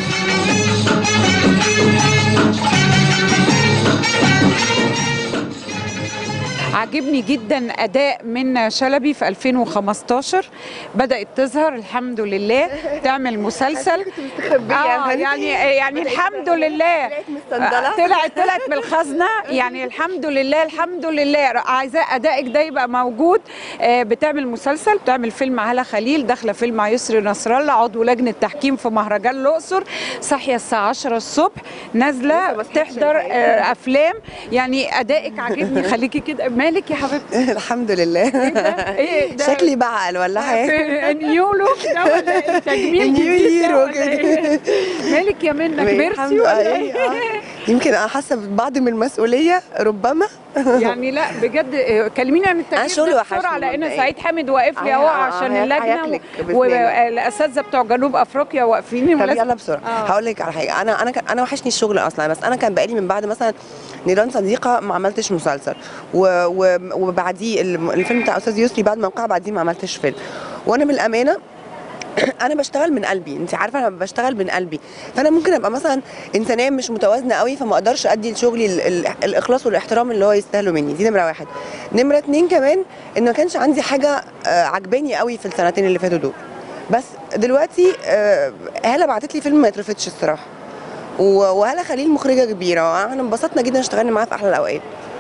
عجبني جدا اداء من شلبي في 2015 بدات تظهر الحمد لله تعمل مسلسل اه يعني يعني الحمد لله مستندلة. طلعت طلعت من الخزنه يعني الحمد لله الحمد لله عايزاه ادائك ده يبقى موجود آه، بتعمل مسلسل بتعمل فيلم على خليل داخله فيلم مع يسري نصر الله عضو لجنه تحكيم في مهرجان الاقصر صاحيه الساعه 10 الصبح نازله تحضر آه، افلام يعني ادائك عاجبني خليكي كده مالك يا حبيبتي الحمد لله ايه ده شكلي بعقل ولا حاجه نيو لوك ده ولا إيه؟ تجميل نيو جديد ده هيرو ولا إيه؟ مالك يا منى كبرتي ولا إيه، ايه؟ آه. يمكن انا حاسه ببعض من المسؤوليه ربما يعني لا بجد آه، كلميني عن التغيير أنا شغلي ده وحشني بسرعه لان مبدئياً. سعيد حامد واقف لي آه، اهو آه، عشان آه، اللجنه هياكلك بإذن الله. والاساتذه بتوع جنوب افريقيا واقفين طب ولازم- يلا بسرعه آه. هقول لك على حاجه انا انا كان- انا وحشني الشغل اصلا بس انا كان بقالي من بعد مثلا نيران صديقه ما عملتش مسلسل و... و... وبعديه الم- الفيلم بتاع استاذ يسري بعد ما وقع بعديه ما عملتش فيلم وانا من الامانه انا بشتغل من قلبي انت عارفه انا بشتغل من قلبي فانا ممكن ابقى مثلا انسانيه مش متوازنه قوي فما اقدرش ادي لشغلي ال- ال- الاخلاص والاحترام اللي هو يستاهله مني دي نمره واحد نمره اتنين كمان ان ما كانش عندي حاجه آه، عجباني قوي في السنتين اللي فاتوا دول بس دلوقتي آه، هاله بعتت لي فيلم ما يترفضش الصراحه و- وهاله خليل مخرجه كبيره احنا انبسطنا جدا اشتغلنا معاها في احلى الاوقات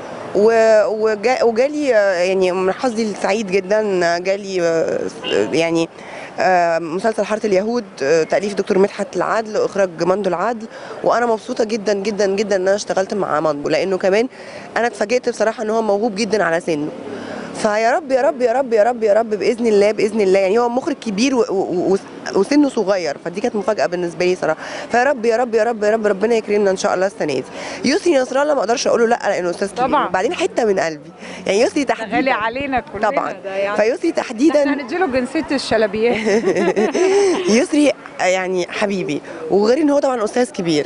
و- وجا وجالي آه، يعني من حظي السعيد جدا آه، جالي آه، يعني آه، مسلسل حاره اليهود آه، تاليف دكتور مدحت العدل واخراج مندو العدل وانا مبسوطه جدا جدا جدا ان انا اشتغلت مع مندو لانه كمان انا اتفاجئت بصراحه ان هو موهوب جدا على سنه فيا رب يا رب يا رب يا رب يا رب باذن الله باذن الله يعني هو مخرج كبير و- و- و- وسنه صغير فدي كانت مفاجاه بالنسبه لي صراحه فيا رب يا رب يا رب يا رب ربنا يكرمنا ان شاء الله السنه دي يسري نصر الله ما اقدرش اقول له لا لانه استاذ كبير طبعاً. وبعدين حته من قلبي يعني يسري تحديدا غالي علينا كلنا طبعا ده يعني. فيسري تحديدا احنا هنديله جنسيه الشلبيات يسري يعني حبيبي وغير ان هو طبعا استاذ كبير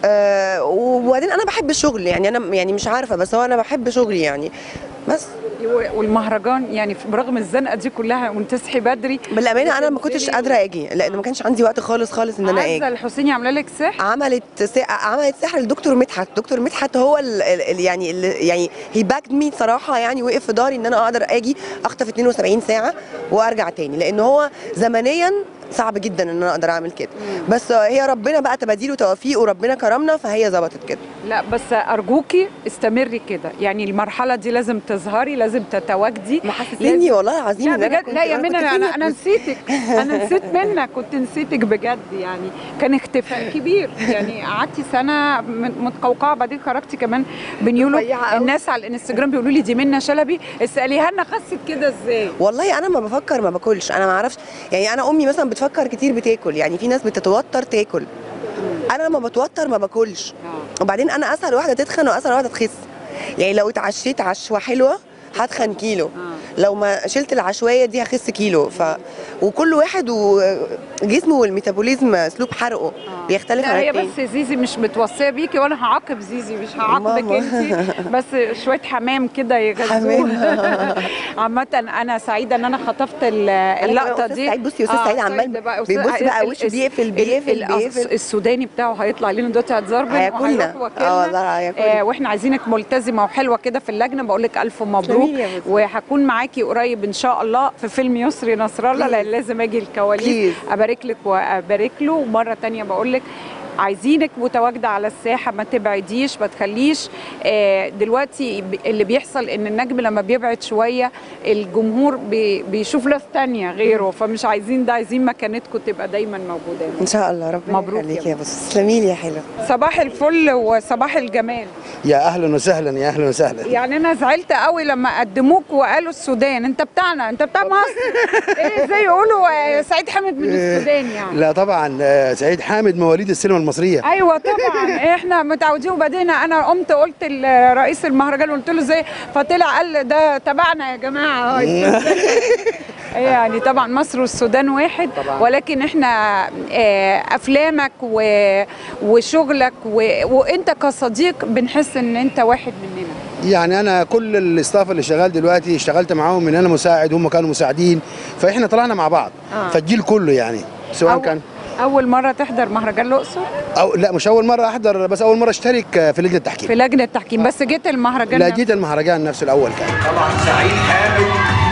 آه وبعدين انا بحب الشغل يعني انا يعني مش عارفه بس هو انا بحب شغلي يعني بس والمهرجان يعني برغم الزنقه دي كلها وانت تصحي بدري بالامانه انا ما كنتش قادره اجي لان ما كانش عندي وقت خالص خالص ان انا عزه اجي الحسيني عامله لك سحر عملت سا... عملت سحر لدكتور مدحت دكتور مدحت هو ال... ال... يعني ال... يعني هي باكد مي صراحه يعني وقف في داري ان انا اقدر اجي اخطف 72 ساعه وارجع تاني لان هو زمنيا صعب جدا ان انا اقدر اعمل كده بس هي ربنا بقى تباديل وتوفيق وربنا كرمنا فهي ظبطت كده لا بس ارجوكي استمري كده يعني المرحله دي لازم تظهري لازم تتواجدي محسسني والله العظيم لا إن أنا بجد كنت- لا يا أنا منى كنت انا فين انا, أنا يا نسيتك انا نسيت منك كنت نسيتك بجد يعني كان اختفاء كبير يعني قعدتي سنه من- متقوقعه بعدين خرجتي كمان بنيولو الناس على الانستجرام بيقولوا لي دي منى شلبي اساليها لنا خست كده ازاي والله انا ما بفكر ما باكلش انا ما اعرفش يعني انا امي مثلا بتفكر كتير بتاكل يعني في ناس بتتوتر تاكل انا لما بتوتر ما باكلش وبعدين انا اسهل واحده تتخن واسهل واحده تخس يعني لو اتعشيت عشوه حلوه هتخن كيلو لو ما شلت العشوائيه دي هخس كيلو ف وكل واحد وجسمه والميتابوليزم اسلوب حرقه بيختلف لا عن هي التاني بس زيزي مش متوصيه بيكي وانا هعاقب زيزي مش هعاقبك ماما. انت بس شويه حمام كده يغذوه عامه انا سعيده ان انا خطفت ال- اللقطه أستاذ دي سعيد بصي أستاذ سعيد عمال سعيد بقى، أستاذ- بيبص بقى ال- وشه ال- بيقفل- ال- بيقفل- ال- بيقفل. السوداني بتاعه هيطلع لنا دلوقتي هتزربن هياكلنا. وهيروح واكلنا. آه والله هياكلنا. آه واحنا عايزينك ملتزمه وحلوه كده في اللجنه بقول لك الف مبروك جميل يا بنتي. وهكون معاكي قريب ان شاء الله في فيلم يسري نصر الله Please. لان لازم اجي الكواليس ابارك لك وابارك له ومره تانية بقول لك عايزينك متواجده على الساحه ما تبعديش ما تخليش آه، دلوقتي ب- اللي بيحصل ان النجم لما بيبعد شويه الجمهور بي- بيشوف ناس تانية غيره فمش عايزين ده عايزين مكانتكم تبقى دايما موجوده ان شاء الله ربنا مبروك يخليك يا يا بص تسلمي لي يا حلوه صباح الفل وصباح الجمال يا اهلا وسهلا يا اهلا وسهلا يعني انا زعلت قوي لما قدموك وقالوا السودان انت بتاعنا انت بتاع مصر ايه زي يقولوا آه، سعيد حامد من السودان يعني لا طبعا آه، سعيد حامد مواليد السينما المصريه ايوه طبعا احنا متعودين وبعدين انا قمت قلت لرئيس المهرجان قلت له ازاي فطلع قال ده تبعنا يا جماعه يعني طبعا مصر والسودان واحد طبعاً. ولكن احنا آه، افلامك و- وشغلك و- وانت كصديق بنحس ان انت واحد مننا يعني انا كل الاستاف اللي شغال دلوقتي اشتغلت معاهم من انا مساعد هم كانوا مساعدين فاحنا طلعنا مع بعض آه. فالجيل كله يعني سواء أو- كان اول مره تحضر مهرجان الاقصر أو لا مش اول مره احضر بس اول مره اشترك في لجنه التحكيم في لجنه التحكيم بس جيت المهرجان لا نفسه. جيت المهرجان نفسه الاول كان طبعا سعيد حامد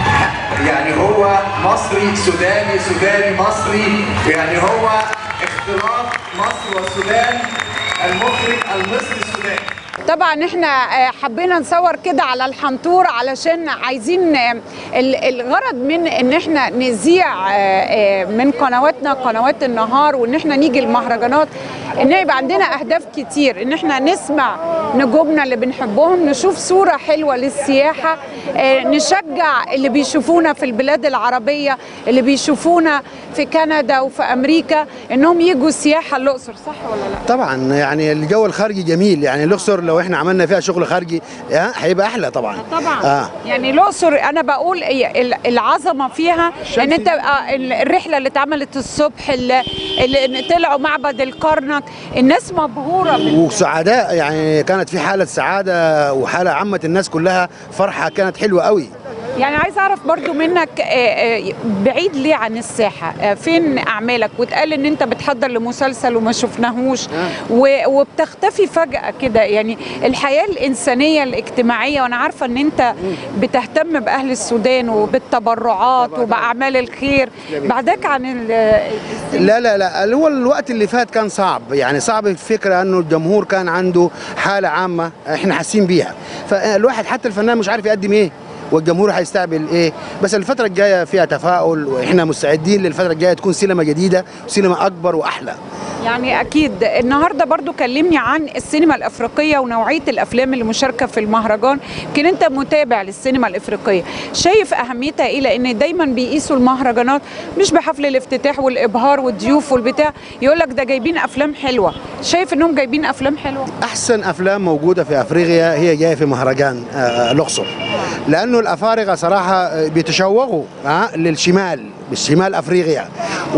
يعني هو مصري سوداني سوداني مصري يعني هو اختلاط مصر والسودان المخرج المصري السوداني طبعا احنا آه، حبينا نصور كده على الحنطور علشان عايزين آه، ال- الغرض من ان احنا نذيع آه، آه، من قنواتنا قنوات النهار وان احنا نيجي المهرجانات ان يبقى عندنا اهداف كتير ان احنا نسمع نجومنا اللي بنحبهم نشوف صورة حلوة للسياحة آه، نشجع اللي بيشوفونا في البلاد العربية اللي بيشوفونا في كندا وفي امريكا انهم يجوا سياحة الاقصر صح ولا لا طبعا يعني الجو الخارجي جميل يعني الاقصر لو احنا عملنا فيها شغل خارجي ها، هيبقى احلى طبعا طبعا اه يعني الاقصر انا بقول هي ال- العظمه فيها ان انت آه، ال- الرحله اللي اتعملت الصبح اللي, اللي طلعوا معبد الكرنك الناس مبهوره بال- وسعداء يعني كانت في حاله سعاده وحاله عامه الناس كلها فرحه كانت حلوه قوي يعني عايز اعرف برضو منك آه، آه، بعيد ليه عن الساحه آه، فين اعمالك واتقال ان انت بتحضر لمسلسل وما شفناهوش و- وبتختفي فجاه كده يعني الحياه الانسانيه الاجتماعيه وانا عارفه ان انت بتهتم باهل السودان وبالتبرعات وباعمال الخير بعدك عن ال- لا لا لا اللي هو الوقت اللي فات كان صعب يعني صعب الفكره انه الجمهور كان عنده حاله عامه احنا حاسين بيها فالواحد حتى الفنان مش عارف يقدم ايه والجمهور هيستقبل ايه بس الفتره الجايه فيها تفاؤل واحنا مستعدين للفتره الجايه تكون سينما جديده وسينما اكبر واحلى يعني اكيد النهارده برضو كلمني عن السينما الافريقيه ونوعيه الافلام اللي مشاركه في المهرجان يمكن انت متابع للسينما الافريقيه شايف اهميتها ايه لان دايما بيقيسوا المهرجانات مش بحفل الافتتاح والابهار والضيوف والبتاع يقول لك ده جايبين افلام حلوه شايف انهم جايبين افلام حلوه احسن افلام موجوده في افريقيا هي جايه في مهرجان آه، الاقصر لانه الافارقه صراحه آه، بيتشوقوا آه، للشمال بالشمال افريقيا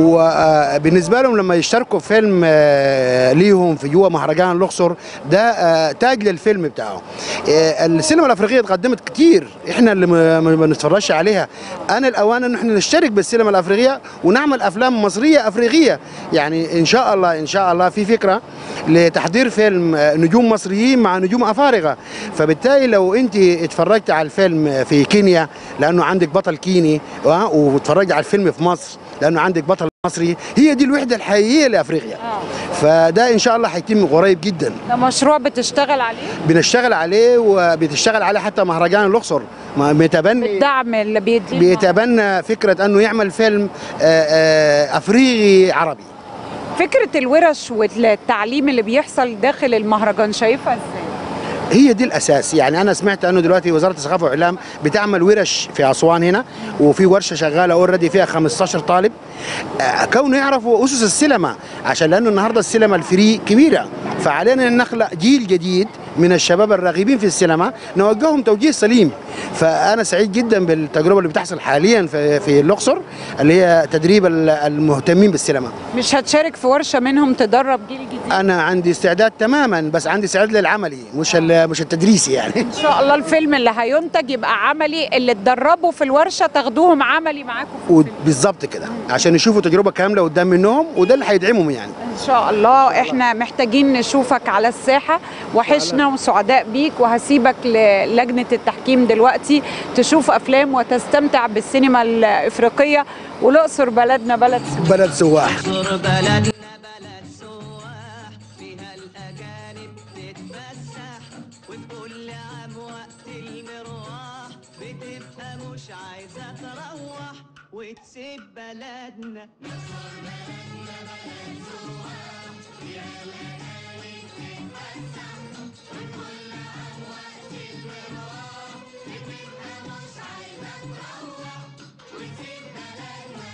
وبالنسبه لهم لما يشتركوا في فيلم آه، ليهم في جوا مهرجان الاقصر ده آه، تاج للفيلم بتاعه آه، السينما الافريقيه تقدمت كتير احنا اللي ما ما بنتفرجش عليها انا الاوان ان احنا نشترك بالسينما الافريقيه ونعمل افلام مصريه افريقيه يعني ان شاء الله ان شاء الله في فكره لتحضير فيلم آه، نجوم مصريين مع نجوم افارقه فبالتالي لو انت اتفرجت على الفيلم في كينيا لانه عندك بطل كيني آه، واتفرجت على الفيلم في مصر لانه عندك بطل مصري هي دي الوحده الحقيقيه لافريقيا فده ان شاء الله هيتم قريب جدا ده مشروع بتشتغل عليه بنشتغل عليه وبتشتغل عليه حتى مهرجان الاقصر ما- بيتبني الدعم اللي بيديه بيتبنى فكره انه يعمل فيلم آه، آه، افريقي عربي فكره الورش والتعليم اللي بيحصل داخل المهرجان شايفها ازاي هي دي الاساس يعني انا سمعت انه دلوقتي وزاره الثقافه والاعلام بتعمل ورش في اسوان هنا وفي ورشه شغاله اوريدي فيها 15 طالب آه، كونه يعرفوا اسس السينما عشان لانه النهارده السينما الفري كبيره فعلينا ان نخلق جيل جديد من الشباب الراغبين في السينما نوجههم توجيه سليم فانا سعيد جدا بالتجربه اللي بتحصل حاليا في في الاقصر اللي هي تدريب ال- المهتمين بالسينما مش هتشارك في ورشه منهم تدرب جيل جديد انا عندي استعداد تماما بس عندي استعداد للعملي مش ال- مش التدريسي يعني ان شاء الله الفيلم اللي هينتج يبقى عملي اللي اتدربوا في الورشه تاخدوهم عملي معاكم بالظبط كده عشان يشوفوا تجربه كامله قدام منهم وده اللي هيدعمهم يعني ان شاء الله احنا محتاجين نشوفك على الساحه وحشنا وسعداء بيك وهسيبك للجنه التحكيم دلوقتي تشوف افلام وتستمتع بالسينما الافريقيه والاقصر بلدنا بلد سياحة. بلد سواح مصر بلدنا بلد سواح فيها الأجانب تتفسح وكل عام وقت المروح بتبقى مش عايزة تروح وتسيب بلدنا مصر بلدنا بلد سواح فيها الأجانب تتفسح وكل عام وقت المروح بتبقى مش عايزة تروح وتسيب بلدنا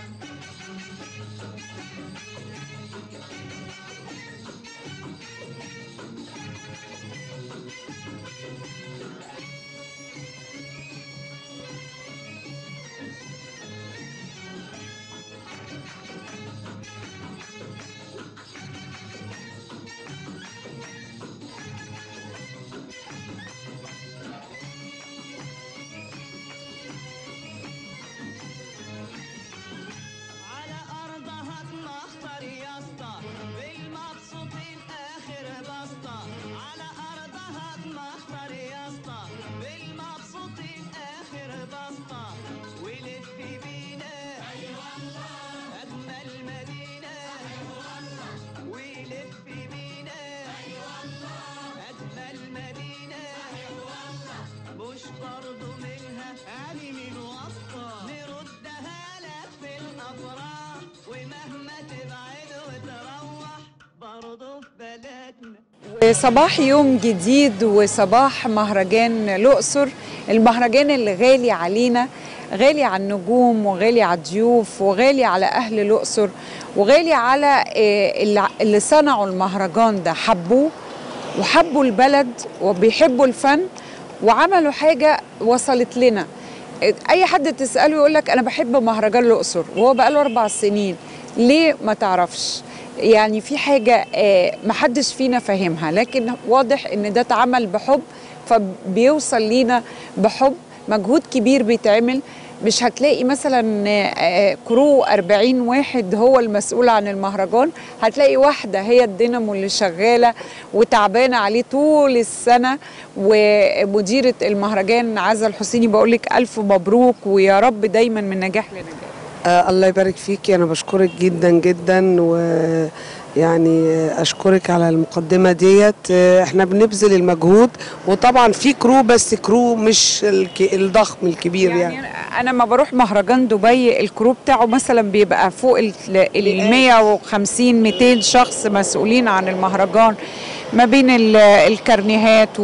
وصباح يوم جديد وصباح مهرجان الأقصر المهرجان اللي غالي علينا غالي على النجوم وغالي على الضيوف وغالي على أهل الأقصر وغالي على آه، اللي- اللي صنعوا المهرجان ده حبوه وحبوا البلد وبيحبوا الفن وعملوا حاجة وصلت لنا أي حد تسأله يقول لك أنا بحب مهرجان الأقصر وهو بقاله أربع سنين ليه ما تعرفش يعني في حاجة آه، محدش فينا فاهمها لكن واضح إن ده اتعمل بحب فبيوصل لينا بحب مجهود كبير بيتعمل مش هتلاقي مثلا آه، كرو 40 واحد هو المسؤول عن المهرجان هتلاقي واحدة هي الدينامو اللي شغالة وتعبانة عليه طول السنة ومديرة المهرجان عزة الحسيني بقولك ألف مبروك ويا رب دايما من نجاح لنجاح آه الله يبارك فيكي انا بشكرك جدا جدا ويعني آه، اشكرك على المقدمه ديت آه، احنا بنبذل المجهود وطبعا في كرو بس كرو مش الك- الضخم الكبير يعني, يعني انا لما بروح مهرجان دبي الكرو بتاعه مثلا بيبقى فوق ال ال 150 200 شخص مسؤولين عن المهرجان ما بين ال- الكارنيهات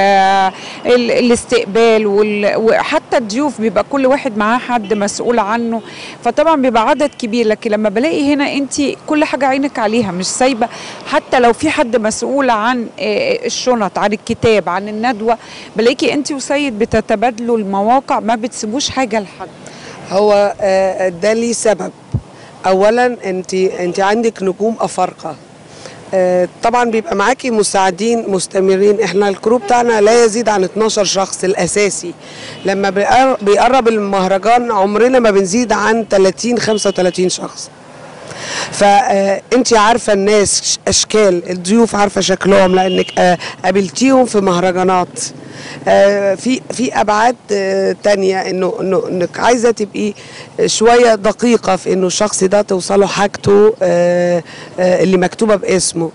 والاستقبال وحتى الضيوف بيبقى كل واحد معاه حد مسؤول عنه فطبعا بيبقى عدد كبير لكن لما بلاقي هنا انت كل حاجه عينك عليها مش سايبه حتى لو في حد مسؤول عن آه، الشنط عن الكتاب عن الندوه بلاقيكي انت وسيد بتتبادلوا المواقع ما بتسيبوش حاجه لحد هو آه، ده ليه سبب اولا انت انت عندك نجوم افارقه آه، طبعا بيبقى معاكي مساعدين مستمرين احنا الكروب بتاعنا لا يزيد عن 12 شخص الاساسي لما بيقر- بيقرب المهرجان عمرنا ما بنزيد عن 30 35 شخص فانت عارفه الناس ش- اشكال الضيوف عارفه شكلهم لانك آه، قابلتيهم في مهرجانات آه، في في ابعاد آه، تانية انه انه انك عايزه تبقي شويه دقيقه في انه الشخص ده توصله حاجته آه، آه، اللي مكتوبه باسمه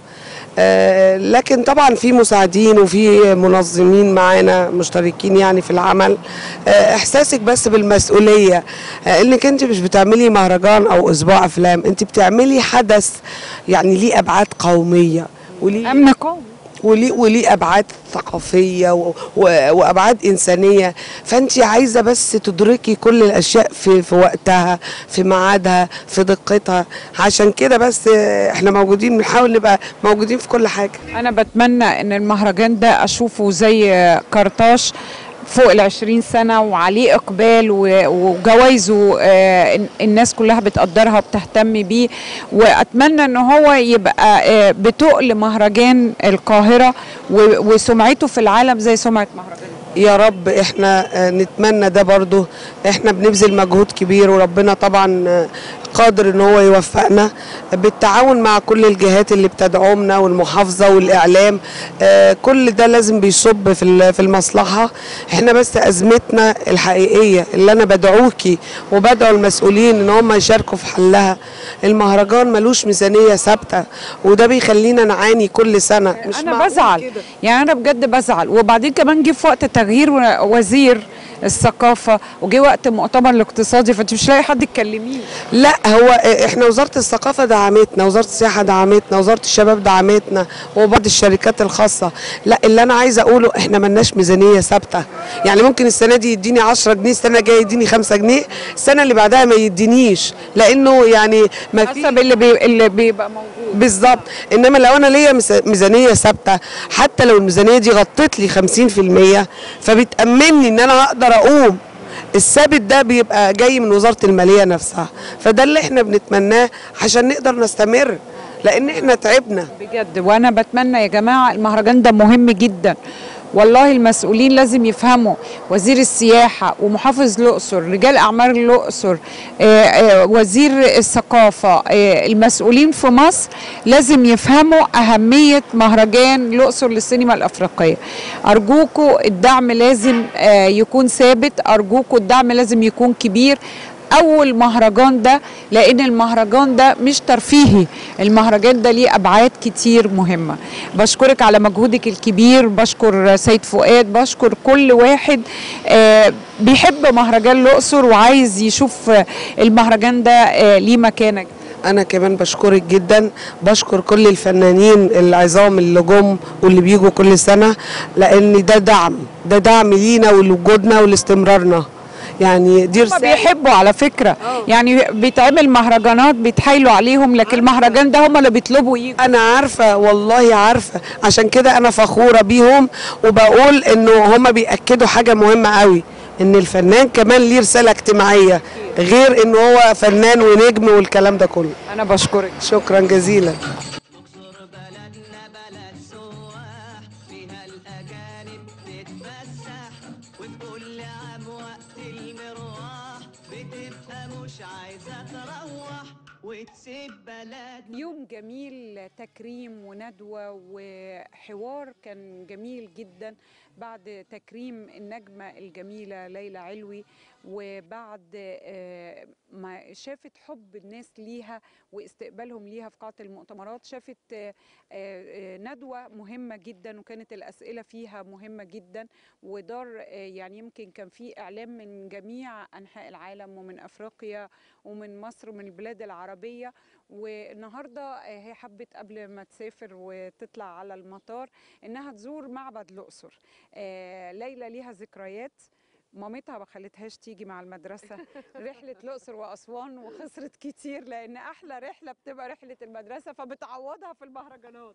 آه، لكن طبعا في مساعدين وفي منظمين معانا مشتركين يعني في العمل آه، احساسك بس بالمسؤوليه آه، انك انت مش بتعملي مهرجان او اسبوع افلام انت بتعملي حدث يعني ليه ابعاد قوميه وليه امن قومي وليه وليه ابعاد ثقافيه و- و- وابعاد انسانيه فانت عايزه بس تدركي كل الاشياء في في وقتها في ميعادها في دقتها عشان كده بس آه، احنا موجودين بنحاول نبقى موجودين في كل حاجه انا بتمنى ان المهرجان ده اشوفه زي كرطاش فوق ال 20 سنه وعليه اقبال و- وجوائزه آه، الناس كلها بتقدرها وبتهتم بيه واتمنى ان هو يبقى آه، بتقل مهرجان القاهره و- وسمعته في العالم زي سمعه مهرجان يا رب احنا آه، نتمنى ده برضو احنا بنبذل مجهود كبير وربنا طبعا آه، قادر ان هو يوفقنا بالتعاون مع كل الجهات اللي بتدعمنا والمحافظه والاعلام آه، كل ده لازم بيصب في ال- في المصلحه احنا بس ازمتنا الحقيقيه اللي انا بدعوكي وبدعو المسؤولين ان هم يشاركوا في حلها المهرجان ملوش ميزانيه ثابته وده بيخلينا نعاني كل سنه مش انا بزعل يعني انا بجد بزعل وبعدين كمان جه في وقت تغيير و- وزير الثقافه وجه وقت مؤتمر الاقتصادي فانت مش لاقي حد تكلميه لا هو احنا وزاره الثقافه دعمتنا وزاره السياحه دعمتنا وزاره الشباب دعمتنا وبعض الشركات الخاصه لا اللي انا عايزه اقوله احنا ملناش ميزانيه ثابته يعني ممكن السنه دي يديني 10 جنيه السنه الجايه يديني 5 جنيه السنه اللي بعدها ما يدينيش لانه يعني ما حسب اللي بي اللي بيبقى موجود بالظبط انما لو انا ليا ميز- ميزانيه ثابته حتى لو الميزانيه دي غطت لي 50% فبتامني ان انا هقدر اقوم الثابت ده بيبقى جاي من وزاره الماليه نفسها فده اللي احنا بنتمناه عشان نقدر نستمر لان احنا تعبنا بجد وانا بتمنى يا جماعه المهرجان ده مهم جدا والله المسؤولين لازم يفهموا وزير السياحة ومحافظ الأقصر رجال أعمال الأقصر آه، آه، وزير الثقافة آه، المسؤولين في مصر لازم يفهموا أهمية مهرجان الأقصر للسينما الأفريقية أرجوكوا الدعم لازم آه، يكون ثابت أرجوكوا الدعم لازم يكون كبير اول مهرجان ده لان المهرجان ده مش ترفيهي المهرجان ده ليه ابعاد كتير مهمه بشكرك على مجهودك الكبير بشكر سيد فؤاد بشكر كل واحد آه، بيحب مهرجان الاقصر وعايز يشوف آه، المهرجان ده آه، ليه مكانه انا كمان بشكرك جدا بشكر كل الفنانين العظام اللي جم واللي بيجوا كل سنه لان ده دعم ده دعم لينا ولوجودنا ولاستمرارنا يعني دي هم رساله بيحبوا على فكره يعني بيتعمل مهرجانات بيتحايلوا عليهم لكن المهرجان ده هم اللي بيطلبوا يجوا انا عارفه والله عارفه عشان كده انا فخوره بيهم وبقول انه هم بياكدوا حاجه مهمه قوي ان الفنان كمان ليه رساله اجتماعيه غير ان هو فنان ونجم والكلام ده كله انا بشكرك شكرا جزيلا يوم جميل تكريم وندوة وحوار كان جميل جدا بعد تكريم النجمة الجميلة ليلى علوي وبعد آه، ما شافت حب الناس ليها واستقبالهم ليها في قاعة المؤتمرات شافت آه، آه، ندوة مهمة جدا وكانت الأسئلة فيها مهمة جدا ودار آه، يعني يمكن كان في إعلام من جميع أنحاء العالم ومن أفريقيا ومن مصر ومن البلاد العربية والنهارده آه، هي حبت قبل ما تسافر وتطلع على المطار انها تزور معبد الاقصر آه، ليلى ليها ذكريات مامتها ما خلتهاش تيجي مع المدرسه رحله الاقصر واسوان وخسرت كتير لان احلى رحله بتبقى رحله المدرسه فبتعوضها في المهرجانات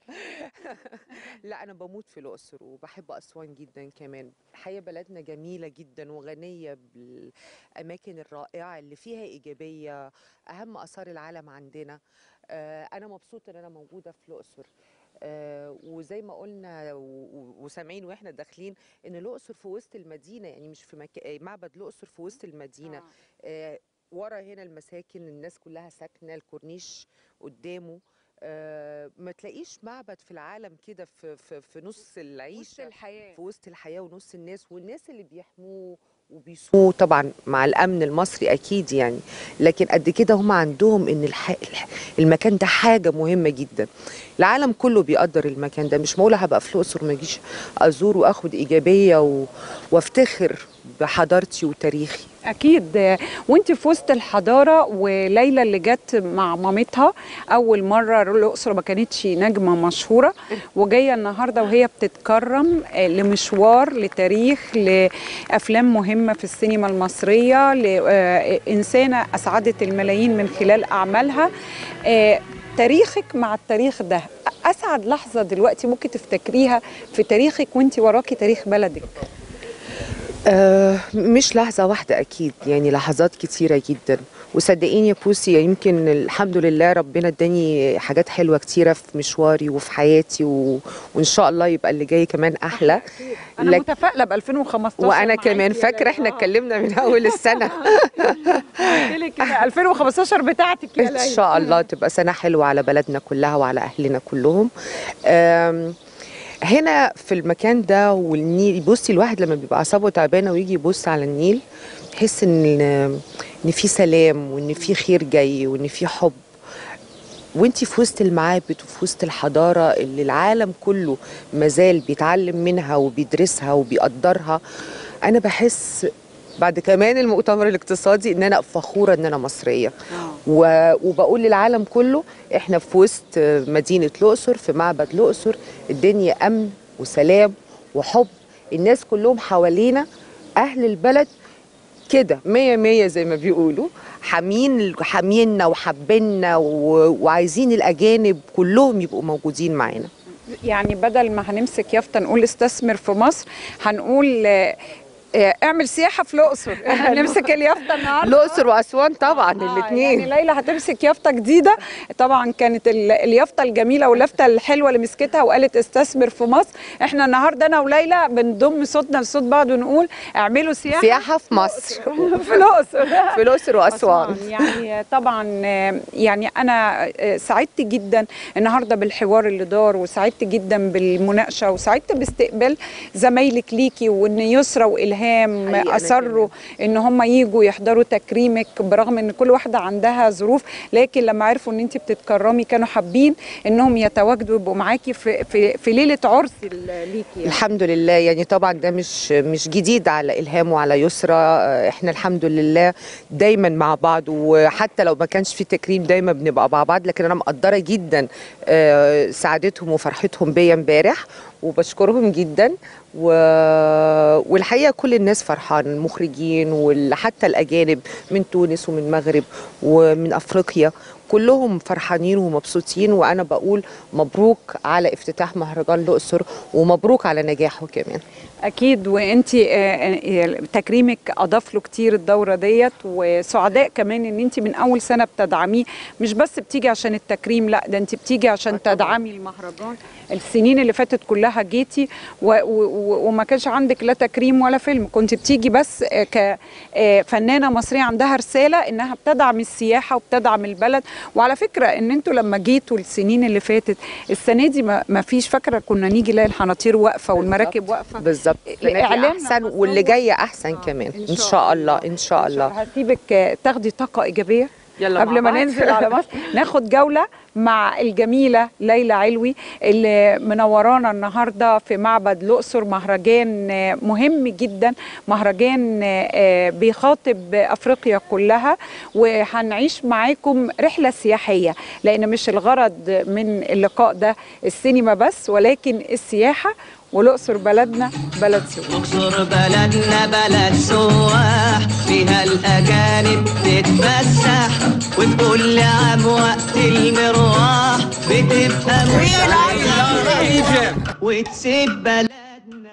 لا انا بموت في الاقصر وبحب اسوان جدا كمان الحقيقه بلدنا جميله جدا وغنيه بالاماكن الرائعه اللي فيها ايجابيه اهم اثار العالم عندنا آه، انا مبسوطه ان انا موجوده في الاقصر آه، وزي ما قلنا و- و- وسامعين واحنا داخلين ان الاقصر في وسط المدينه يعني مش في مك... آه، معبد الاقصر في وسط المدينه آه، ورا هنا المساكن الناس كلها ساكنه الكورنيش قدامه آه، ما تلاقيش معبد في العالم كده في في في نص العيشه الحياة. في وسط الحياه ونص الناس والناس اللي بيحموه وبيسوقوا طبعا مع الامن المصري اكيد يعني لكن قد كده هم عندهم ان الح... الح- المكان ده حاجه مهمه جدا العالم كله بيقدر المكان ده مش معقوله هبقى في الاقصر ما اجيش ازور واخد ايجابيه و... وافتخر بحضارتي وتاريخي اكيد وانت في وسط الحضاره وليلى اللي جت مع مامتها اول مره الاقصر ما كانتش نجمه مشهوره وجايه النهارده وهي بتتكرم آه، لمشوار لتاريخ لافلام مهمه في السينما المصريه لانسانه اسعدت الملايين من خلال اعمالها آه، تاريخك مع التاريخ ده اسعد لحظه دلوقتي ممكن تفتكريها في تاريخك وانت وراكي تاريخ بلدك آه مش لحظة واحدة أكيد يعني لحظات كتيرة جدا وصدقيني يا بوسي يمكن الحمد لله ربنا اداني حاجات حلوة كتيرة في مشواري وفي حياتي و... وإن شاء الله يبقى اللي جاي كمان أحلى انا لك- متفائله ب 2015 وأنا معاكي كمان يا فاكرة ليلى. احنا اتكلمنا من أول السنة قلت لك كده 2015 بتاعتك يا إن ليلى شاء الله تبقى سنة حلوة على بلدنا كلها وعلى أهلنا كلهم آم، هنا في المكان ده والنيل بصي الواحد لما بيبقى أعصابه تعبانة ويجي يبص على النيل يحس إن إن في سلام وإن في خير جاي وإن في حب وانتي في وسط المعابد وفي وسط الحضارة اللي العالم كله مازال بيتعلم منها وبيدرسها وبيقدرها أنا بحس بعد كمان المؤتمر الاقتصادي ان انا فخوره ان انا مصريه و- وبقول للعالم كله احنا في وسط مدينه الاقصر في معبد الاقصر الدنيا امن وسلام وحب الناس كلهم حوالينا اهل البلد كده مية مية زي ما بيقولوا حامين حاميننا وحابيننا و- وعايزين الأجانب كلهم يبقوا موجودين معانا يعني بدل ما هنمسك يافطه نقول استثمر في مصر هنقول آه، آه، اعمل سياحه في الاقصر نمسك اليافطه النهارده الأقصر وأسوان طبعا الاثنين يعني ليلى هتمسك يافطه جديده طبعا كانت ال- اليافطه الجميله واللفته الحلوه اللي مسكتها وقالت استثمر في مصر احنا النهارده انا وليلى بنضم صوتنا لصوت بعض ونقول اعملوا سياحه سياحة في مصر في الاقصر في الأقصر وأسوان يعني طبعا آه، يعني انا آه، سعدت جدا النهارده بالحوار اللي دار وسعدت جدا بالمناقشه وسعدت باستقبال زمايلك ليكي وان يسرى والهام الهام حقيقة أنا اصروا ان هم يجوا يحضروا تكريمك برغم ان كل واحده عندها ظروف لكن لما عرفوا ان انت بتتكرمي كانوا حابين انهم يتواجدوا يبقوا معاكي في في, في ليله عرس ال- ليكي يعني. الحمد لله يعني طبعا ده مش مش جديد على الهام وعلى يسرى آه، احنا الحمد لله دايما مع بعض وحتى لو ما كانش في تكريم دايما بنبقى مع بعض لكن انا مقدره جدا آه، سعادتهم وفرحتهم بيا امبارح وبشكرهم جدا و... والحقيقه كل الناس فرحان المخرجين وحتى الاجانب من تونس ومن المغرب ومن افريقيا كلهم فرحانين ومبسوطين وانا بقول مبروك على افتتاح مهرجان الاقصر ومبروك على نجاحه كمان اكيد وانت تكريمك اضاف له كتير الدوره ديت وسعداء كمان ان انت من اول سنه بتدعميه مش بس بتيجي عشان التكريم لا ده انت بتيجي عشان تدعمي المهرجان السنين اللي فاتت كلها جيتي و و وما كانش عندك لا تكريم ولا فيلم كنت بتيجي بس آه، كفنانه مصريه عندها رساله انها بتدعم السياحه وبتدعم البلد وعلى فكره ان انتوا لما جيتوا السنين اللي فاتت السنه دي ما ما فيش فاكره كنا نيجي نلاقي الحناطير واقفه والمراكب واقفه بالظبط الإعلام احسن واللي جايه احسن كمان ان شاء الله ان شاء الله هسيبك آه، تاخدي طاقه ايجابيه يلا قبل مع ما بعض. ننزل على مصر ناخد جوله مع الجميله ليلى علوي اللي منورانا النهارده في معبد الاقصر مهرجان آه، مهم جدا مهرجان آه، بيخاطب افريقيا كلها وهنعيش معاكم رحله سياحيه لان مش الغرض من اللقاء ده السينما بس ولكن السياحه والاقصر بلدنا بلد سياحه الاقصر بلدنا بلد سواح فيها الاجانب تتفسح وكل عام وقت المروح بتبقى مش عايزة وتسيب بلدنا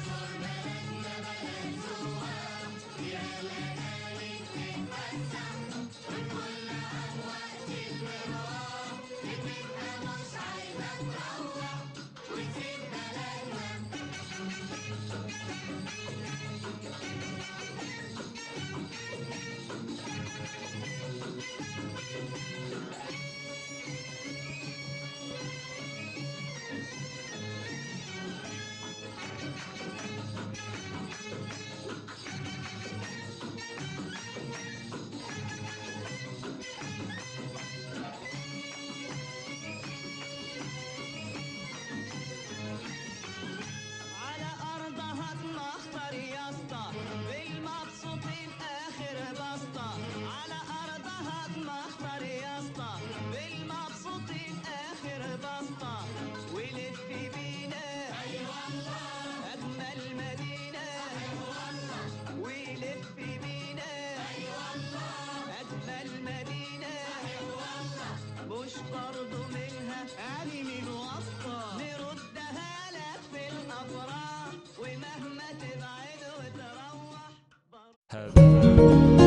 على ارضها تمخطر يا اسطى بالمبسوطين اخر بسطه على ارضها تمخطر يا اسطى بالمبسوطين اخر بسطه ولف بينا اي والله اجمل مدينه اي والله ولف بينا اي والله اجمل مدينه اي والله مش برضو منها يعني من وسطه نردها لك في الافراح ومهما تبعد وتروح